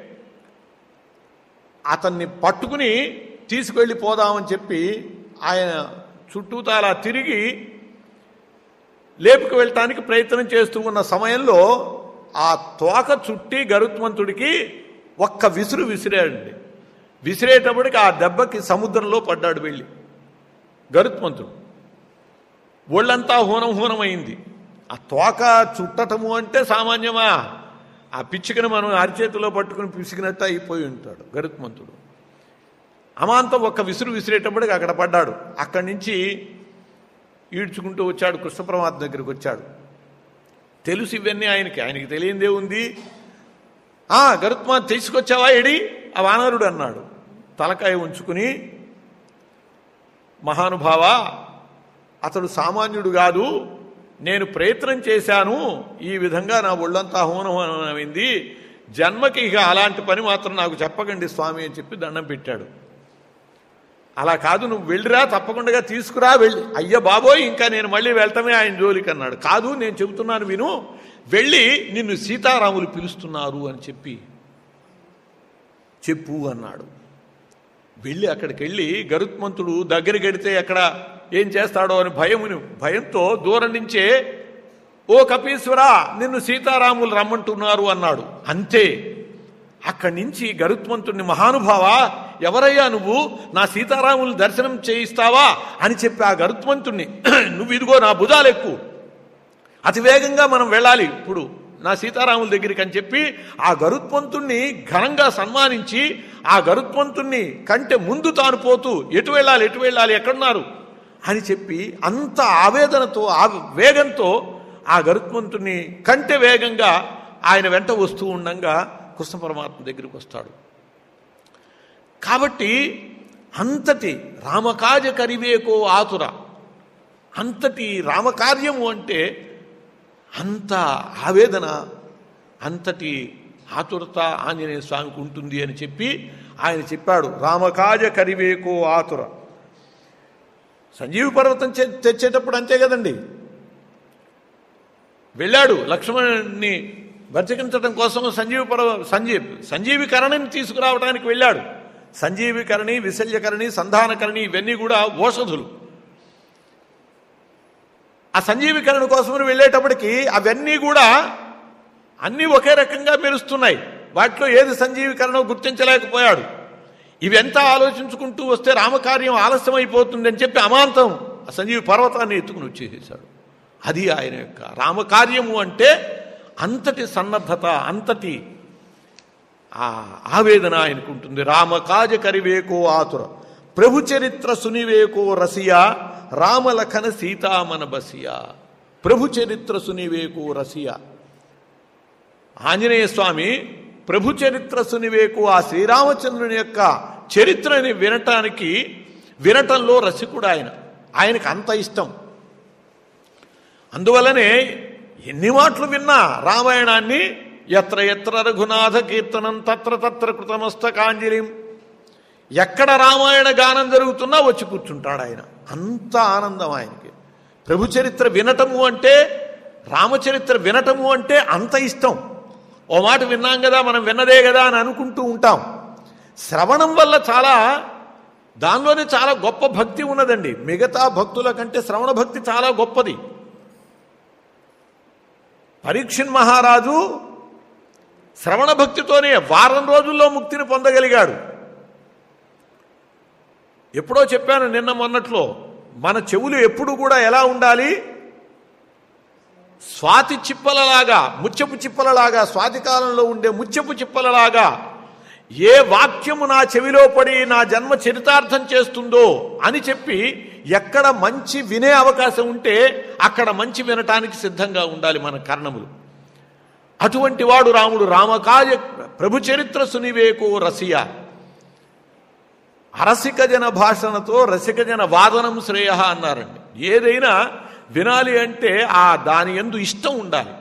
అతన్ని పట్టుకుని తీసుకెళ్ళి పోదామని చెప్పి ఆయన చుట్టూతా అలా తిరిగి లేపుకు వెళ్ళటానికి ప్రయత్నం చేస్తూ ఉన్న సమయంలో ఆ తోక చుట్టి గరుత్మంతుడికి ఒక్క విసురు విసిరాడండి విసిరేటప్పటికి ఆ దెబ్బకి సముద్రంలో పడ్డాడు వెళ్ళి గరుత్మంతుడు ఒళ్ళంతా హూనం హూనమైంది ఆ తోక చుట్టటము అంటే సామాన్యమా ఆ పిచ్చుకని మనం అరిచేతిలో పట్టుకుని పిసికినట్టు అయిపోయి ఉంటాడు గరుత్మంతుడు అమాంతం ఒక్క విసురు విసిరేటప్పటికి అక్కడ పడ్డాడు అక్కడి నుంచి ఈడ్చుకుంటూ వచ్చాడు కృష్ణ పరమాత్మ దగ్గరికి వచ్చాడు తెలుసు ఇవన్నీ ఆయనకి ఆయనకి తెలియందే ఉంది ఆ గరుత్మా తీసుకొచ్చావా ఎడి ఆ వానరుడు అన్నాడు తలకాయ ఉంచుకుని మహానుభావ అతడు సామాన్యుడు కాదు నేను ప్రయత్నం చేశాను ఈ విధంగా నా ఒళ్ళంతా హోనమైంది జన్మకి ఇక అలాంటి పని మాత్రం నాకు చెప్పకండి స్వామి అని చెప్పి దండం పెట్టాడు అలా కాదు నువ్వు వెళ్ళిరా తప్పకుండా తీసుకురా వెళ్ళి అయ్య బాబోయ్ ఇంకా నేను మళ్ళీ వెళ్తామే ఆయన జోలికి అన్నాడు కాదు నేను చెబుతున్నాను విను వెళ్ళి నిన్ను సీతారాములు పిలుస్తున్నారు అని చెప్పి చెప్పు అన్నాడు వెళ్ళి అక్కడికి వెళ్ళి గరుత్మంతుడు దగ్గరికి వెడితే ఎక్కడ ఏం చేస్తాడో అని భయముని భయంతో దూరం నుంచే ఓ కపీశ్వరా నిన్ను సీతారాములు రమ్మంటున్నారు అన్నాడు అంతే అక్కడి నుంచి గరుత్మంతుడిని మహానుభావ ఎవరయ్యా నువ్వు నా సీతారాములు దర్శనం చేయిస్తావా అని చెప్పి ఆ గరుత్మంతుణ్ణి నువ్వు ఇదిగో నా భుజాలెక్కు అతి వేగంగా మనం వెళ్ళాలి ఇప్పుడు నా సీతారాముల దగ్గరికి అని చెప్పి ఆ గరుత్మంతుణ్ణి ఘనంగా సన్మానించి ఆ గరుత్మంతుణ్ణి కంటే ముందు తాను పోతూ ఎటు వెళ్ళాలి ఎటు వెళ్ళాలి ఎక్కడున్నారు అని చెప్పి అంత ఆవేదనతో ఆ వేగంతో ఆ గరుత్మంతుని కంటే వేగంగా ఆయన వెంట వస్తూ ఉండంగా కృష్ణ పరమాత్మ దగ్గరికి వస్తాడు కాబట్టి అంతటి రామకాజ కరివేకో ఆతుర అంతటి రామకార్యము అంటే అంత ఆవేదన అంతటి ఆతురత ఆంజనేయ స్వామికి ఉంటుంది అని చెప్పి ఆయన చెప్పాడు రామకాజ కరివేకో ఆతుర సంజీవి పర్వతం చే- తెచ్చేటప్పుడు అంతే కదండి వెళ్ళాడు లక్ష్మణుని బతికించడం కోసం సంజీవి పర్వ సంజీవ్ సంజీవికరణిని తీసుకురావడానికి వెళ్ళాడు సంజీవికరణి విశల్యకరణి సంధానకరణి ఇవన్నీ కూడా ఓషధులు ఆ సంజీవికరణ కోసమని వెళ్ళేటప్పటికి అవన్నీ కూడా అన్నీ ఒకే రకంగా మెరుస్తున్నాయి వాటిలో ఏది సంజీవికరణో గుర్తించలేకపోయాడు ఇవెంత ఆలోచించుకుంటూ వస్తే రామకార్యం ఆలస్యం అయిపోతుందని చెప్పి అమాంతం ఆ సంజీవి పర్వతాన్ని ఎత్తుకుని వచ్చేసేసాడు అది ఆయన యొక్క రామకార్యము అంటే అంతటి సన్నద్ధత అంతటి ఆ ఆవేదన ఆయనకుంటుంది రామకాజ కరివేకో ఆతుర ప్రభు చరిత్ర సునివేకో రసియా రామలఖన సీతామన బసియా ప్రభు చరిత్ర సునివేకో రసియా ఆంజనేయ స్వామి ప్రభు చరిత్ర సునివేకు ఆ శ్రీరామచంద్రుని యొక్క చరిత్రని వినటానికి వినటంలో రసికుడు ఆయన ఆయనకు అంత ఇష్టం అందువలనే ఎన్ని మాటలు విన్నా రామాయణాన్ని ఎత్ర ఎత్ర రఘునాథ కీర్తనం తత్ర తత్ర కృతమస్తకాంజలిం ఎక్కడ రామాయణ గానం జరుగుతున్నా వచ్చి కూర్చుంటాడు ఆయన అంత ఆనందం ఆయనకి ప్రభు చరిత్ర వినటము అంటే రామచరిత్ర వినటము అంటే అంత ఇష్టం ఓ మాట విన్నాం కదా మనం విన్నదే కదా అని అనుకుంటూ ఉంటాం శ్రవణం వల్ల చాలా దానిలోనే చాలా గొప్ప భక్తి ఉన్నదండి మిగతా భక్తుల కంటే శ్రవణ భక్తి చాలా గొప్పది పరీక్షణ్ మహారాజు శ్రవణ భక్తితోనే వారం రోజుల్లో ముక్తిని పొందగలిగాడు ఎప్పుడో చెప్పాను నిన్న మొన్నట్లో మన చెవులు ఎప్పుడు కూడా ఎలా ఉండాలి స్వాతి చిప్పలలాగా ముత్యపు చిప్పలలాగా స్వాతి కాలంలో ఉండే ముత్యపు చిప్పలలాగా ఏ వాక్యము నా చెవిలో పడి నా జన్మ చరితార్థం చేస్తుందో అని చెప్పి ఎక్కడ మంచి వినే అవకాశం ఉంటే అక్కడ మంచి వినటానికి సిద్ధంగా ఉండాలి మన కర్ణములు అటువంటి వాడు రాముడు రామకాయ ప్రభు చరిత్ర సునివేకో రసియా అరసిక జన భాషణతో రసిక జన వాదనం శ్రేయ అన్నారండి ఏదైనా వినాలి అంటే ఆ దాని ఎందు ఇష్టం ఉండాలి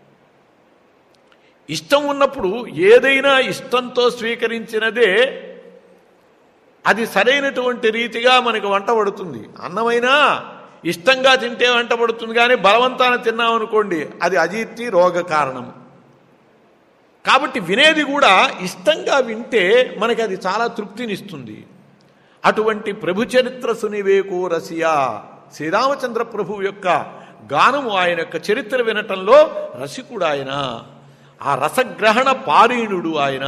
ఇష్టం ఉన్నప్పుడు ఏదైనా ఇష్టంతో స్వీకరించినదే అది సరైనటువంటి రీతిగా మనకు వంట పడుతుంది అన్నమైనా ఇష్టంగా తింటే వంట పడుతుంది కానీ బలవంతాన తిన్నామనుకోండి అది అజీర్తి రోగ కారణం కాబట్టి వినేది కూడా ఇష్టంగా వింటే మనకి అది చాలా తృప్తినిస్తుంది అటువంటి ప్రభు చరిత్ర సునివేకు రసియా శ్రీరామచంద్ర ప్రభు యొక్క గానము ఆయన యొక్క చరిత్ర వినటంలో రసికుడు ఆయన ఆ రసగ్రహణ పారీణుడు ఆయన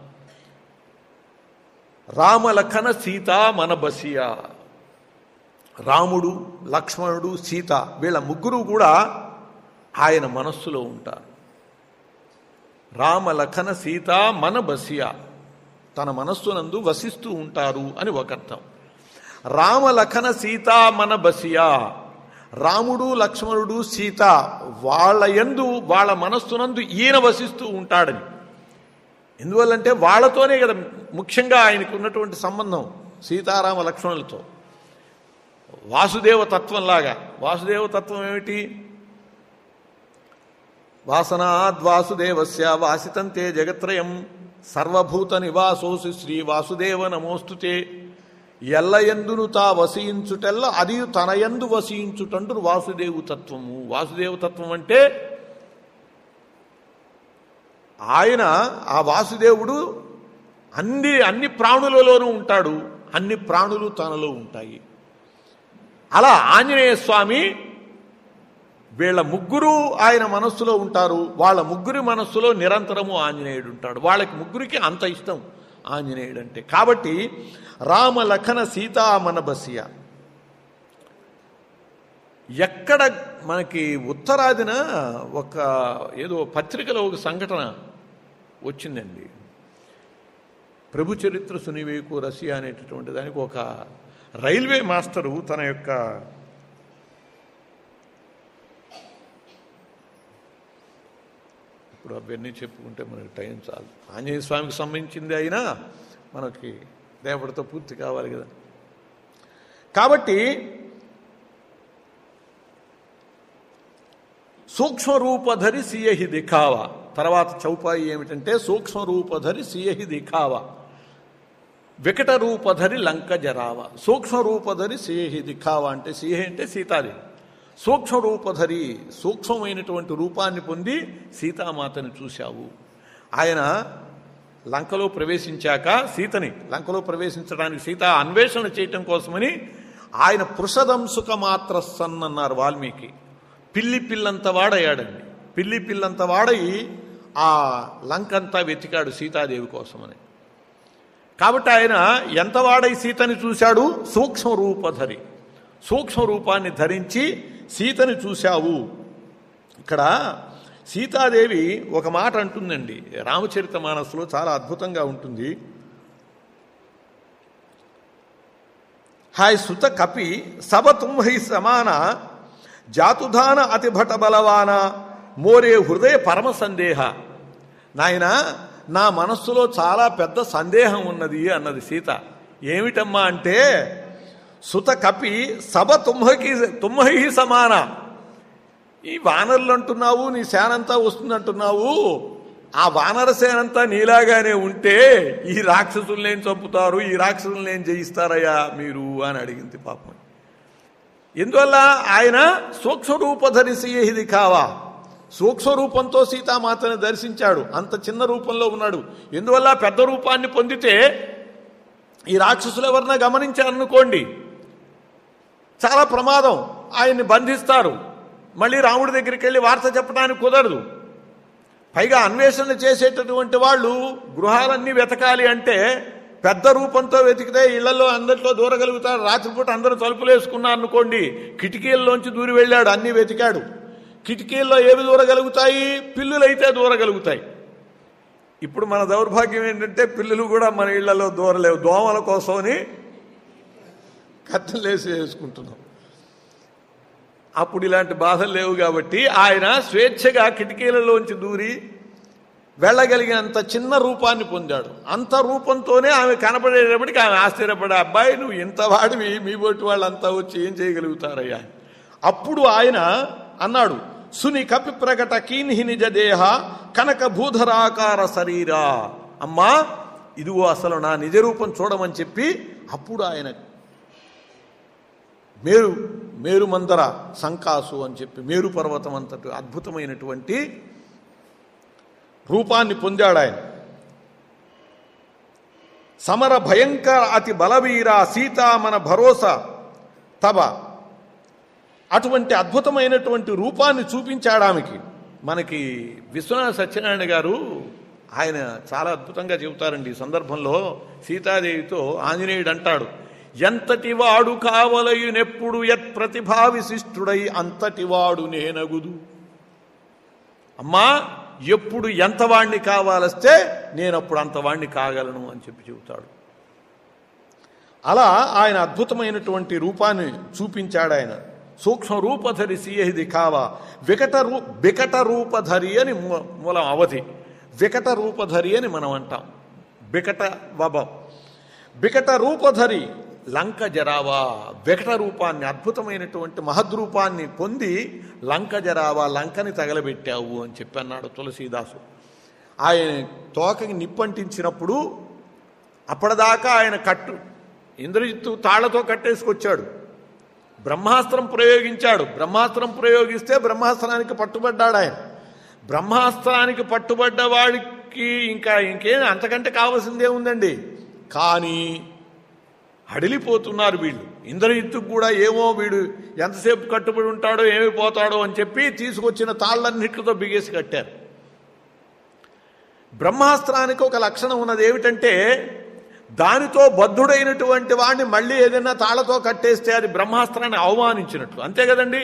రామలఖన సీత మన బసియా రాముడు లక్ష్మణుడు సీత వీళ్ళ ముగ్గురు కూడా ఆయన మనస్సులో ఉంటారు రామలఖన సీత మన బసియా తన మనస్సునందు వసిస్తూ ఉంటారు అని ఒక అర్థం రామలఖన సీత మన బసియా రాముడు లక్ష్మణుడు సీత వాళ్ళ యందు వాళ్ళ మనస్సునందు ఈయన వసిస్తూ ఉంటాడని ఎందువల్లంటే వాళ్ళతోనే కదా ముఖ్యంగా ఆయనకు ఉన్నటువంటి సంబంధం సీతారామ లక్ష్మణులతో వాసుదేవ తత్వంలాగా వాసుదేవ తత్వం ఏమిటి వాసనాద్వాసుదేవస్య వాసితంతే జగత్రయం సర్వభూత నివాసోసి శ్రీ వాసుదేవ నమోస్తుతే ఎల్లయందును తా వసించుటెల్ల అది తనయందు వసించుటంటు వాసుదేవు తత్వము వాసుదేవ తత్వం అంటే ఆయన ఆ వాసుదేవుడు అన్ని అన్ని ప్రాణులలోనూ ఉంటాడు అన్ని ప్రాణులు తనలో ఉంటాయి అలా ఆంజనేయ స్వామి వీళ్ళ ముగ్గురు ఆయన మనస్సులో ఉంటారు వాళ్ళ ముగ్గురి మనస్సులో నిరంతరము ఆంజనేయుడు ఉంటాడు వాళ్ళకి ముగ్గురికి అంత ఇష్టం ఆంజనేయుడు అంటే కాబట్టి రామ లఖన సీతా మన బసియ ఎక్కడ మనకి ఉత్తరాదిన ఒక ఏదో పత్రికలో ఒక సంఘటన వచ్చిందండి ప్రభు చరిత్ర సునివేకు రసియా అనేటటువంటి దానికి ఒక రైల్వే మాస్టరు తన యొక్క ఇప్పుడు అవన్నీ చెప్పుకుంటే మనకి టైం చాలు ఆంజనేయ స్వామికి సంబంధించింది అయినా మనకి రేపటితో పూర్తి కావాలి కదా కాబట్టి సూక్ష్మరూపధరి సియహి దిఖావ తర్వాత చౌపాయి ఏమిటంటే సూక్ష్మరూపధరి సియహి దిఖావ వికట రూపధరి లంక జరావ సూక్ష్మరూపధరి సియహి దిఖావ అంటే సియహి అంటే సీతాదేవి సూక్ష్మరూపధరి సూక్ష్మమైనటువంటి రూపాన్ని పొంది సీతామాతని చూశావు ఆయన లంకలో ప్రవేశించాక సీతని లంకలో ప్రవేశించడానికి సీత అన్వేషణ చేయటం కోసమని ఆయన పృషదంసుక మాత్ర సన్ అన్నారు వాల్మీకి పిల్లి పిల్లంత వాడయ్యాడండి పిల్లి పిల్లంత వాడై ఆ లంకంతా వెతికాడు సీతాదేవి కోసమని కాబట్టి ఆయన ఎంత వాడై సీతని చూశాడు సూక్ష్మ రూపధరి సూక్ష్మ రూపాన్ని ధరించి సీతని చూశావు ఇక్కడ సీతాదేవి ఒక మాట అంటుందండి రామచరిత మానసులో చాలా అద్భుతంగా ఉంటుంది హాయ్ సుత కపి సభ తుంహై సమాన జాతుధాన అతిభట బలవాన మోరే హృదయ పరమ సందేహ నాయన నా మనస్సులో చాలా పెద్ద సందేహం ఉన్నది అన్నది సీత ఏమిటమ్మా అంటే సుత కపి సభ తుంహకి తుమ్మహి సమాన ఈ వానరులు అంటున్నావు నీ సేనంతా వస్తుందంటున్నావు ఆ వానర సేనంతా నీలాగానే ఉంటే ఈ రాక్షసుల్ని ఏం చంపుతారు ఈ రాక్షసుల్ని ఏం జయిస్తారయ్యా మీరు అని అడిగింది పాపం ఎందువల్ల ఆయన సూక్ష్మరూపధరి ఇది కావా సూక్ష్మరూపంతో సీతామాతని దర్శించాడు అంత చిన్న రూపంలో ఉన్నాడు ఎందువల్ల పెద్ద రూపాన్ని పొందితే ఈ రాక్షసులు ఎవరన్నా గమనించారనుకోండి చాలా ప్రమాదం ఆయన్ని బంధిస్తారు మళ్ళీ రాముడి దగ్గరికి వెళ్ళి వార్త చెప్పడానికి కుదరదు పైగా అన్వేషణ చేసేటటువంటి వాళ్ళు గృహాలన్నీ వెతకాలి అంటే పెద్ద రూపంతో వెతికితే ఇళ్లలో అందరితో దూరగలుగుతారు రాత్రిపూట అందరూ తలుపులు వేసుకున్నారు అనుకోండి కిటికీల్లోంచి దూరి వెళ్ళాడు అన్నీ వెతికాడు కిటికీల్లో ఏవి దూరగలుగుతాయి పిల్లులైతే దూరగలుగుతాయి ఇప్పుడు మన దౌర్భాగ్యం ఏంటంటే పిల్లులు కూడా మన ఇళ్లలో దూరలేవు దోమల కోసమని కత్తెలేసి వేసుకుంటున్నాం అప్పుడు ఇలాంటి బాధలు లేవు కాబట్టి ఆయన స్వేచ్ఛగా కిటికీలలోంచి దూరి వెళ్ళగలిగినంత చిన్న రూపాన్ని పొందాడు అంత రూపంతోనే ఆమె కనపడేటప్పటికి ఆమె ఆశ్చర్యపడే అబ్బాయి నువ్వు ఇంత వాడివి మీ బొట్టి వాళ్ళంతా వచ్చి ఏం చేయగలుగుతారయ్యా అప్పుడు ఆయన అన్నాడు సుని కపి ప్రకట కీన్హి నిజ దేహ కనక భూధరాకార శరీరా అమ్మా ఇదిగో అసలు నా నిజ రూపం చూడమని చెప్పి అప్పుడు ఆయన మేరు మేరుమందర సంకాసు అని చెప్పి మేరు పర్వతం అంతటి అద్భుతమైనటువంటి రూపాన్ని పొందాడు ఆయన సమర భయంకర అతి బలవీర సీతా మన భరోసా తబ అటువంటి అద్భుతమైనటువంటి రూపాన్ని చూపించాడు ఆమెకి మనకి విశ్వనాథ సత్యనారాయణ గారు ఆయన చాలా అద్భుతంగా చెబుతారండి ఈ సందర్భంలో సీతాదేవితో ఆంజనేయుడు అంటాడు ఎంతటి వాడు కావలయునెప్పుడు యత్ ప్రతిభా విశిష్టుడై అంతటి వాడు నేనగుదు అమ్మా ఎప్పుడు ఎంత వాణ్ణి కావాలస్తే నేనప్పుడు అంత వాణ్ణి కాగలను అని చెప్పి చెబుతాడు అలా ఆయన అద్భుతమైనటువంటి రూపాన్ని చూపించాడు ఆయన సూక్ష్మ రూపధరి సియహిది కావా వికట రూ వికట రూపధరి అని మూ- మూలం అవధి వికట రూపధరి అని మనం అంటాం వికట వబం వికట రూపధరి లంక జరావా వికట రూపాన్ని అద్భుతమైనటువంటి మహద్రూపాన్ని పొంది లంక జరావా లంకని తగలబెట్టావు అని చెప్పి అన్నాడు తులసీదాసు ఆయన తోకకి నిప్పంటించినప్పుడు అప్పటిదాకా ఆయన కట్టు ఇంద్రజిత్తు తాళ్లతో కట్టేసుకొచ్చాడు బ్రహ్మాస్త్రం ప్రయోగించాడు బ్రహ్మాస్త్రం ప్రయోగిస్తే బ్రహ్మాస్త్రానికి పట్టుబడ్డాడు ఆయన బ్రహ్మాస్త్రానికి పట్టుబడ్డ వాడికి ఇంకా ఇంకేం అంతకంటే కావాల్సిందే ఉందండి కానీ హడిలిపోతున్నారు వీళ్ళు ఇంద్రజిత్తుకు కూడా ఏమో వీడు ఎంతసేపు కట్టుబడి ఉంటాడో ఏమి పోతాడో అని చెప్పి తీసుకొచ్చిన తాళ్ళన్నిటితో బిగేసి కట్టారు బ్రహ్మాస్త్రానికి ఒక లక్షణం ఉన్నది ఏమిటంటే దానితో బద్ధుడైనటువంటి వాడిని మళ్ళీ ఏదైనా తాళతో కట్టేస్తే అది బ్రహ్మాస్త్రాన్ని అవమానించినట్లు అంతే కదండి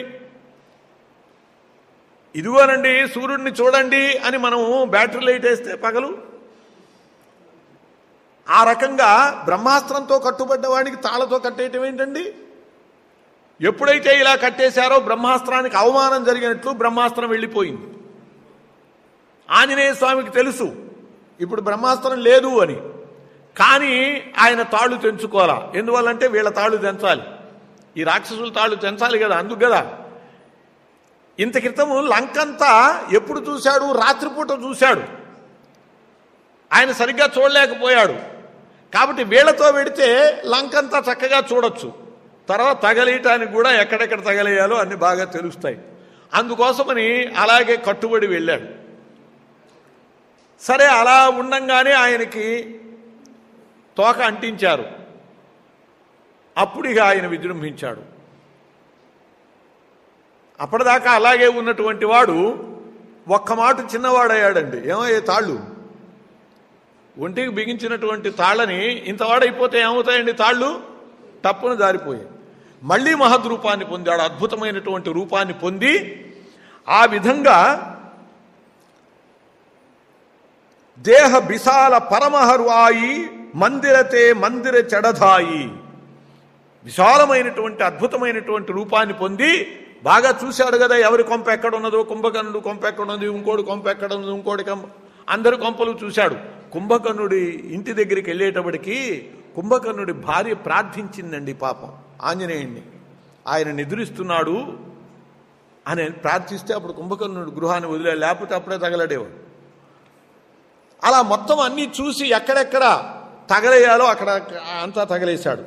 ఇదిగోనండి సూర్యుడిని చూడండి అని మనం బ్యాటరీ లైట్ వేస్తే పగలు ఆ రకంగా బ్రహ్మాస్త్రంతో కట్టుబడ్డ వాడికి తాళతో కట్టేయటం ఏంటండి ఎప్పుడైతే ఇలా కట్టేశారో బ్రహ్మాస్త్రానికి అవమానం జరిగినట్లు బ్రహ్మాస్త్రం వెళ్ళిపోయింది ఆంజనేయ స్వామికి తెలుసు ఇప్పుడు బ్రహ్మాస్త్రం లేదు అని కానీ ఆయన తాళ్ళు తెంచుకోవాలా ఎందువల్లంటే వీళ్ళ తాళ్ళు తెంచాలి ఈ రాక్షసుల తాళ్ళు తెంచాలి కదా అందుకు కదా ఇంత క్రితము లంకంతా ఎప్పుడు చూశాడు రాత్రిపూట చూశాడు ఆయన సరిగ్గా చూడలేకపోయాడు కాబట్టి వీళ్ళతో వెడితే లంకంతా చక్కగా చూడొచ్చు తర్వాత తగలేయటానికి కూడా ఎక్కడెక్కడ తగలేయాలో అన్ని బాగా తెలుస్తాయి అందుకోసమని అలాగే కట్టుబడి వెళ్ళాడు సరే అలా ఉండంగానే ఆయనకి తోక అంటించారు అప్పుడు ఇక ఆయన విజృంభించాడు అప్పటిదాకా అలాగే ఉన్నటువంటి వాడు ఒక్క మాట చిన్నవాడయ్యాడండి ఏమయ్యే తాళ్ళు ఒంటికి బిగించినటువంటి తాళ్ళని ఇంతవాడైపోతే ఏమవుతాయండి తాళ్ళు టప్పున జారిపోయాయి మళ్ళీ మహద్రూపాన్ని పొందాడు అద్భుతమైనటువంటి రూపాన్ని పొంది ఆ విధంగా దేహ బిసాల పరమహరు ఆయి మందిరతే మందిర చెడధాయి విశాలమైనటువంటి అద్భుతమైనటువంటి రూపాన్ని పొంది బాగా చూశాడు కదా ఎవరి కొంప ఎక్కడ ఉన్నదో కుంభకర్ణుడు కొంప ఎక్కడ ఉన్నది ఇంకోటి కొంప ఎక్కడ ఉన్నది ఇంకోటి కొంప అందరి కొంపలు చూశాడు కుంభకర్ణుడి ఇంటి దగ్గరికి వెళ్ళేటప్పటికి కుంభకర్ణుడి భార్య ప్రార్థించిందండి పాపం ఆంజనేయుణ్ణి ఆయన నిద్రిస్తున్నాడు అని ప్రార్థిస్తే అప్పుడు కుంభకర్ణుడు గృహాన్ని వదిలే లేకపోతే అప్పుడే తగలడేవాడు అలా మొత్తం అన్నీ చూసి ఎక్కడెక్కడ తగలేయాలో అక్కడ అంతా తగలేశాడు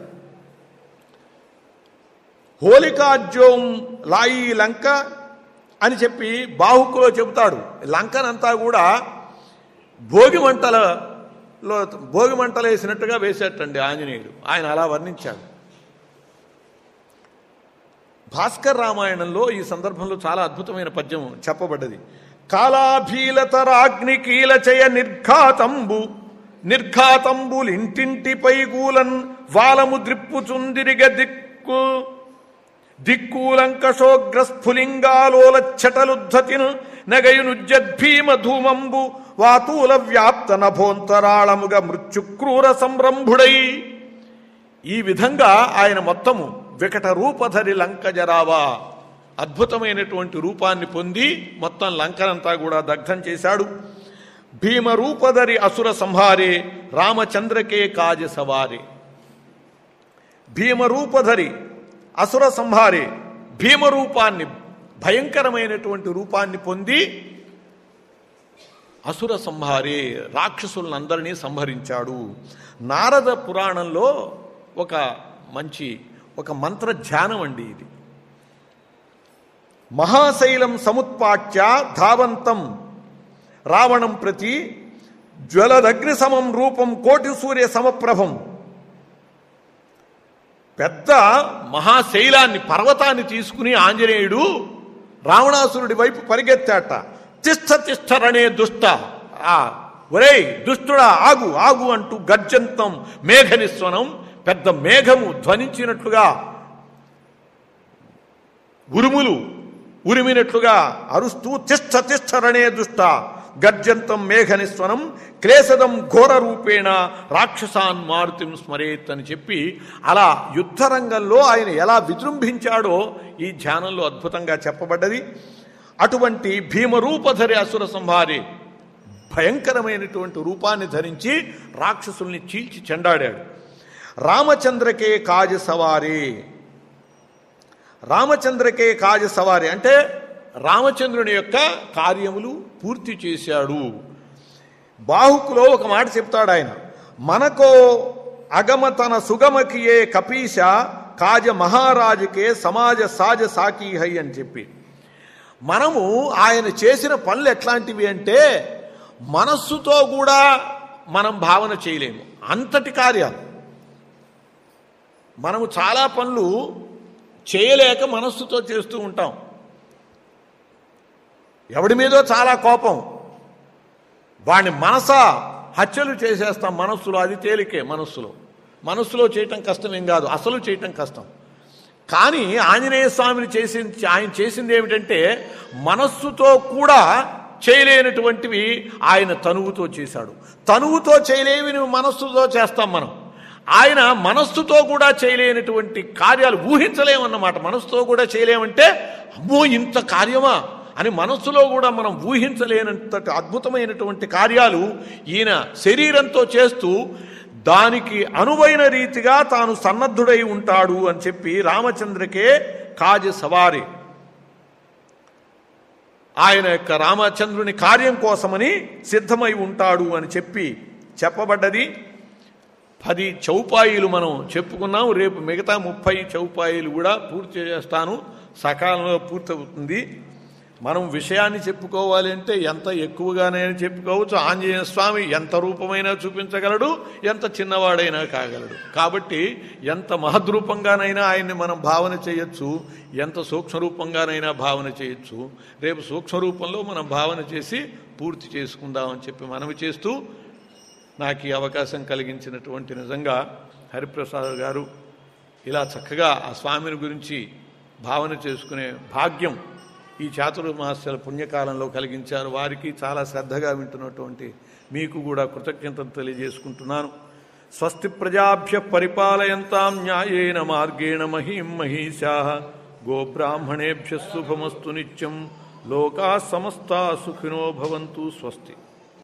హోలికాజ్యోం లాయి లంక అని చెప్పి బాహుకులో చెబుతాడు లంకనంతా కూడా భోగి మంటలలో భోగి మంటలు వేసినట్టుగా వేసేటండి ఆంజనేయుడు ఆయన అలా వర్ణించాడు భాస్కర్ రామాయణంలో ఈ సందర్భంలో చాలా అద్భుతమైన పద్యం చెప్పబడ్డది కాలాభీలతరాగ్ని కీలచయ నిర్ఘాతంబు నిర్ఘాతంబులింటింటిపై గూలన్ వాలము ద్రిప్పుచుందిరిగ దిక్కు దిక్కూలంకషోగ్రస్ఫులింగాలోలచ్చటలుద్ధతిను నగయునుజ్జద్భీమ ధూమంబు వాతూల వ్యాప్త నభోంతరాళముగా మృత్యుక్రూర సంరంభుడై ఈ విధంగా ఆయన మొత్తము వికట రూపధరి లంక జరావా అద్భుతమైనటువంటి రూపాన్ని పొంది మొత్తం లంకనంతా కూడా దగ్ధం చేశాడు భీమరూపధరి అసుర సంహారే రామచంద్రకే కాజ సవారే భీమరూపధరి అసుర సంహారే భీమరూపాన్ని భయంకరమైనటువంటి రూపాన్ని పొంది అసుర సంహారే రాక్షసులందరినీ సంహరించాడు నారద పురాణంలో ఒక మంచి ఒక మంత్ర ధ్యానం అండి ఇది మహాశైలం సముత్పాట్య ధావంతం రావణం ప్రతి జ్వలదగ్ని సమం రూపం కోటి సూర్య సమప్రభం పెద్ద మహాశైలాన్ని పర్వతాన్ని తీసుకుని ఆంజనేయుడు రావణాసురుడి వైపు పరిగెత్తాట తిష్ట తిష్టరనే దుష్ట ఆ ఒరేయ్ దుష్టుడా ఆగు ఆగు అంటూ గర్జంతం మేఘనిస్వనం పెద్ద మేఘము ధ్వనించినట్లుగా ఉరుములు ఉరిమినట్లుగా అరుస్తూ తిష్ట తిష్టరనే దుష్ట గర్జంతం మేఘనిస్వనం క్లేశదం ఘోర రూపేణ రాక్షసాన్ మారుతిం స్మరేత్ అని చెప్పి అలా యుద్ధరంగంలో ఆయన ఎలా విజృంభించాడో ఈ ధ్యానంలో అద్భుతంగా చెప్పబడ్డది అటువంటి భీమరూపధరి అసుర సంహారి భయంకరమైనటువంటి రూపాన్ని ధరించి రాక్షసుల్ని చీల్చి చెండాడాడు రామచంద్రకే కాజ సవారే రామచంద్రకే కాజ సవారి అంటే రామచంద్రుని యొక్క కార్యములు పూర్తి చేశాడు బాహుకులో ఒక మాట చెప్తాడు ఆయన మనకో అగమ తన సుగమకియే కపీశ కాజ మహారాజుకే సమాజ సాజ సాకీహై అని చెప్పి మనము ఆయన చేసిన పనులు ఎట్లాంటివి అంటే మనస్సుతో కూడా మనం భావన చేయలేము అంతటి కార్యాలు మనము చాలా పనులు చేయలేక మనస్సుతో చేస్తూ ఉంటాం ఎవడి మీదో చాలా కోపం వాడిని మనస హత్యలు చేసేస్తాం మనస్సులో అది తేలికే మనస్సులో మనస్సులో చేయటం కష్టం ఏం కాదు అసలు చేయటం కష్టం కానీ ఆంజనేయ స్వామిని చేసి ఆయన చేసింది ఏమిటంటే మనస్సుతో కూడా చేయలేనటువంటివి ఆయన తనువుతో చేశాడు తనువుతో చేయలేవి నువ్వు మనస్సుతో చేస్తాం మనం ఆయన మనస్సుతో కూడా చేయలేనటువంటి కార్యాలు ఊహించలేమన్నమాట మనస్సుతో కూడా చేయలేమంటే అమ్మో ఇంత కార్యమా అని మనస్సులో కూడా మనం ఊహించలేనంత అద్భుతమైనటువంటి కార్యాలు ఈయన శరీరంతో చేస్తూ దానికి అనువైన రీతిగా తాను సన్నద్ధుడై ఉంటాడు అని చెప్పి రామచంద్రకే కాజ సవారి ఆయన యొక్క రామచంద్రుని కార్యం కోసమని సిద్ధమై ఉంటాడు అని చెప్పి చెప్పబడ్డది పది చౌపాయిలు మనం చెప్పుకున్నాం రేపు మిగతా ముప్పై చౌపాయిలు కూడా పూర్తి చేస్తాను సకాలంలో పూర్తవుతుంది మనం విషయాన్ని చెప్పుకోవాలి అంటే ఎంత ఎక్కువగానైనా చెప్పుకోవచ్చు ఆంజనేయ స్వామి ఎంత రూపమైనా చూపించగలడు ఎంత చిన్నవాడైనా కాగలడు కాబట్టి ఎంత మహద్రూపంగానైనా ఆయన్ని మనం భావన చేయొచ్చు ఎంత సూక్ష్మరూపంగానైనా భావన చేయొచ్చు రేపు సూక్ష్మరూపంలో మనం భావన చేసి పూర్తి చేసుకుందామని చెప్పి మనవి చేస్తూ నాకు ఈ అవకాశం కలిగించినటువంటి నిజంగా హరిప్రసాద్ గారు ఇలా చక్కగా ఆ స్వామిని గురించి భావన చేసుకునే భాగ్యం ఈ చాతుర్మాస్యాల పుణ్యకాలంలో కలిగించారు వారికి చాలా శ్రద్ధగా వింటున్నటువంటి మీకు కూడా కృతజ్ఞతలు తెలియజేసుకుంటున్నాను స్వస్తి ప్రజాభ్య పరిపాలయంతాం న్యాయేన మార్గేణ మహీం మహీషా గోబ్రాహ్మణేభ్య శుభమస్తు నిత్యం లోకా సమస్తా సుఖినో భవంతు స్వస్తి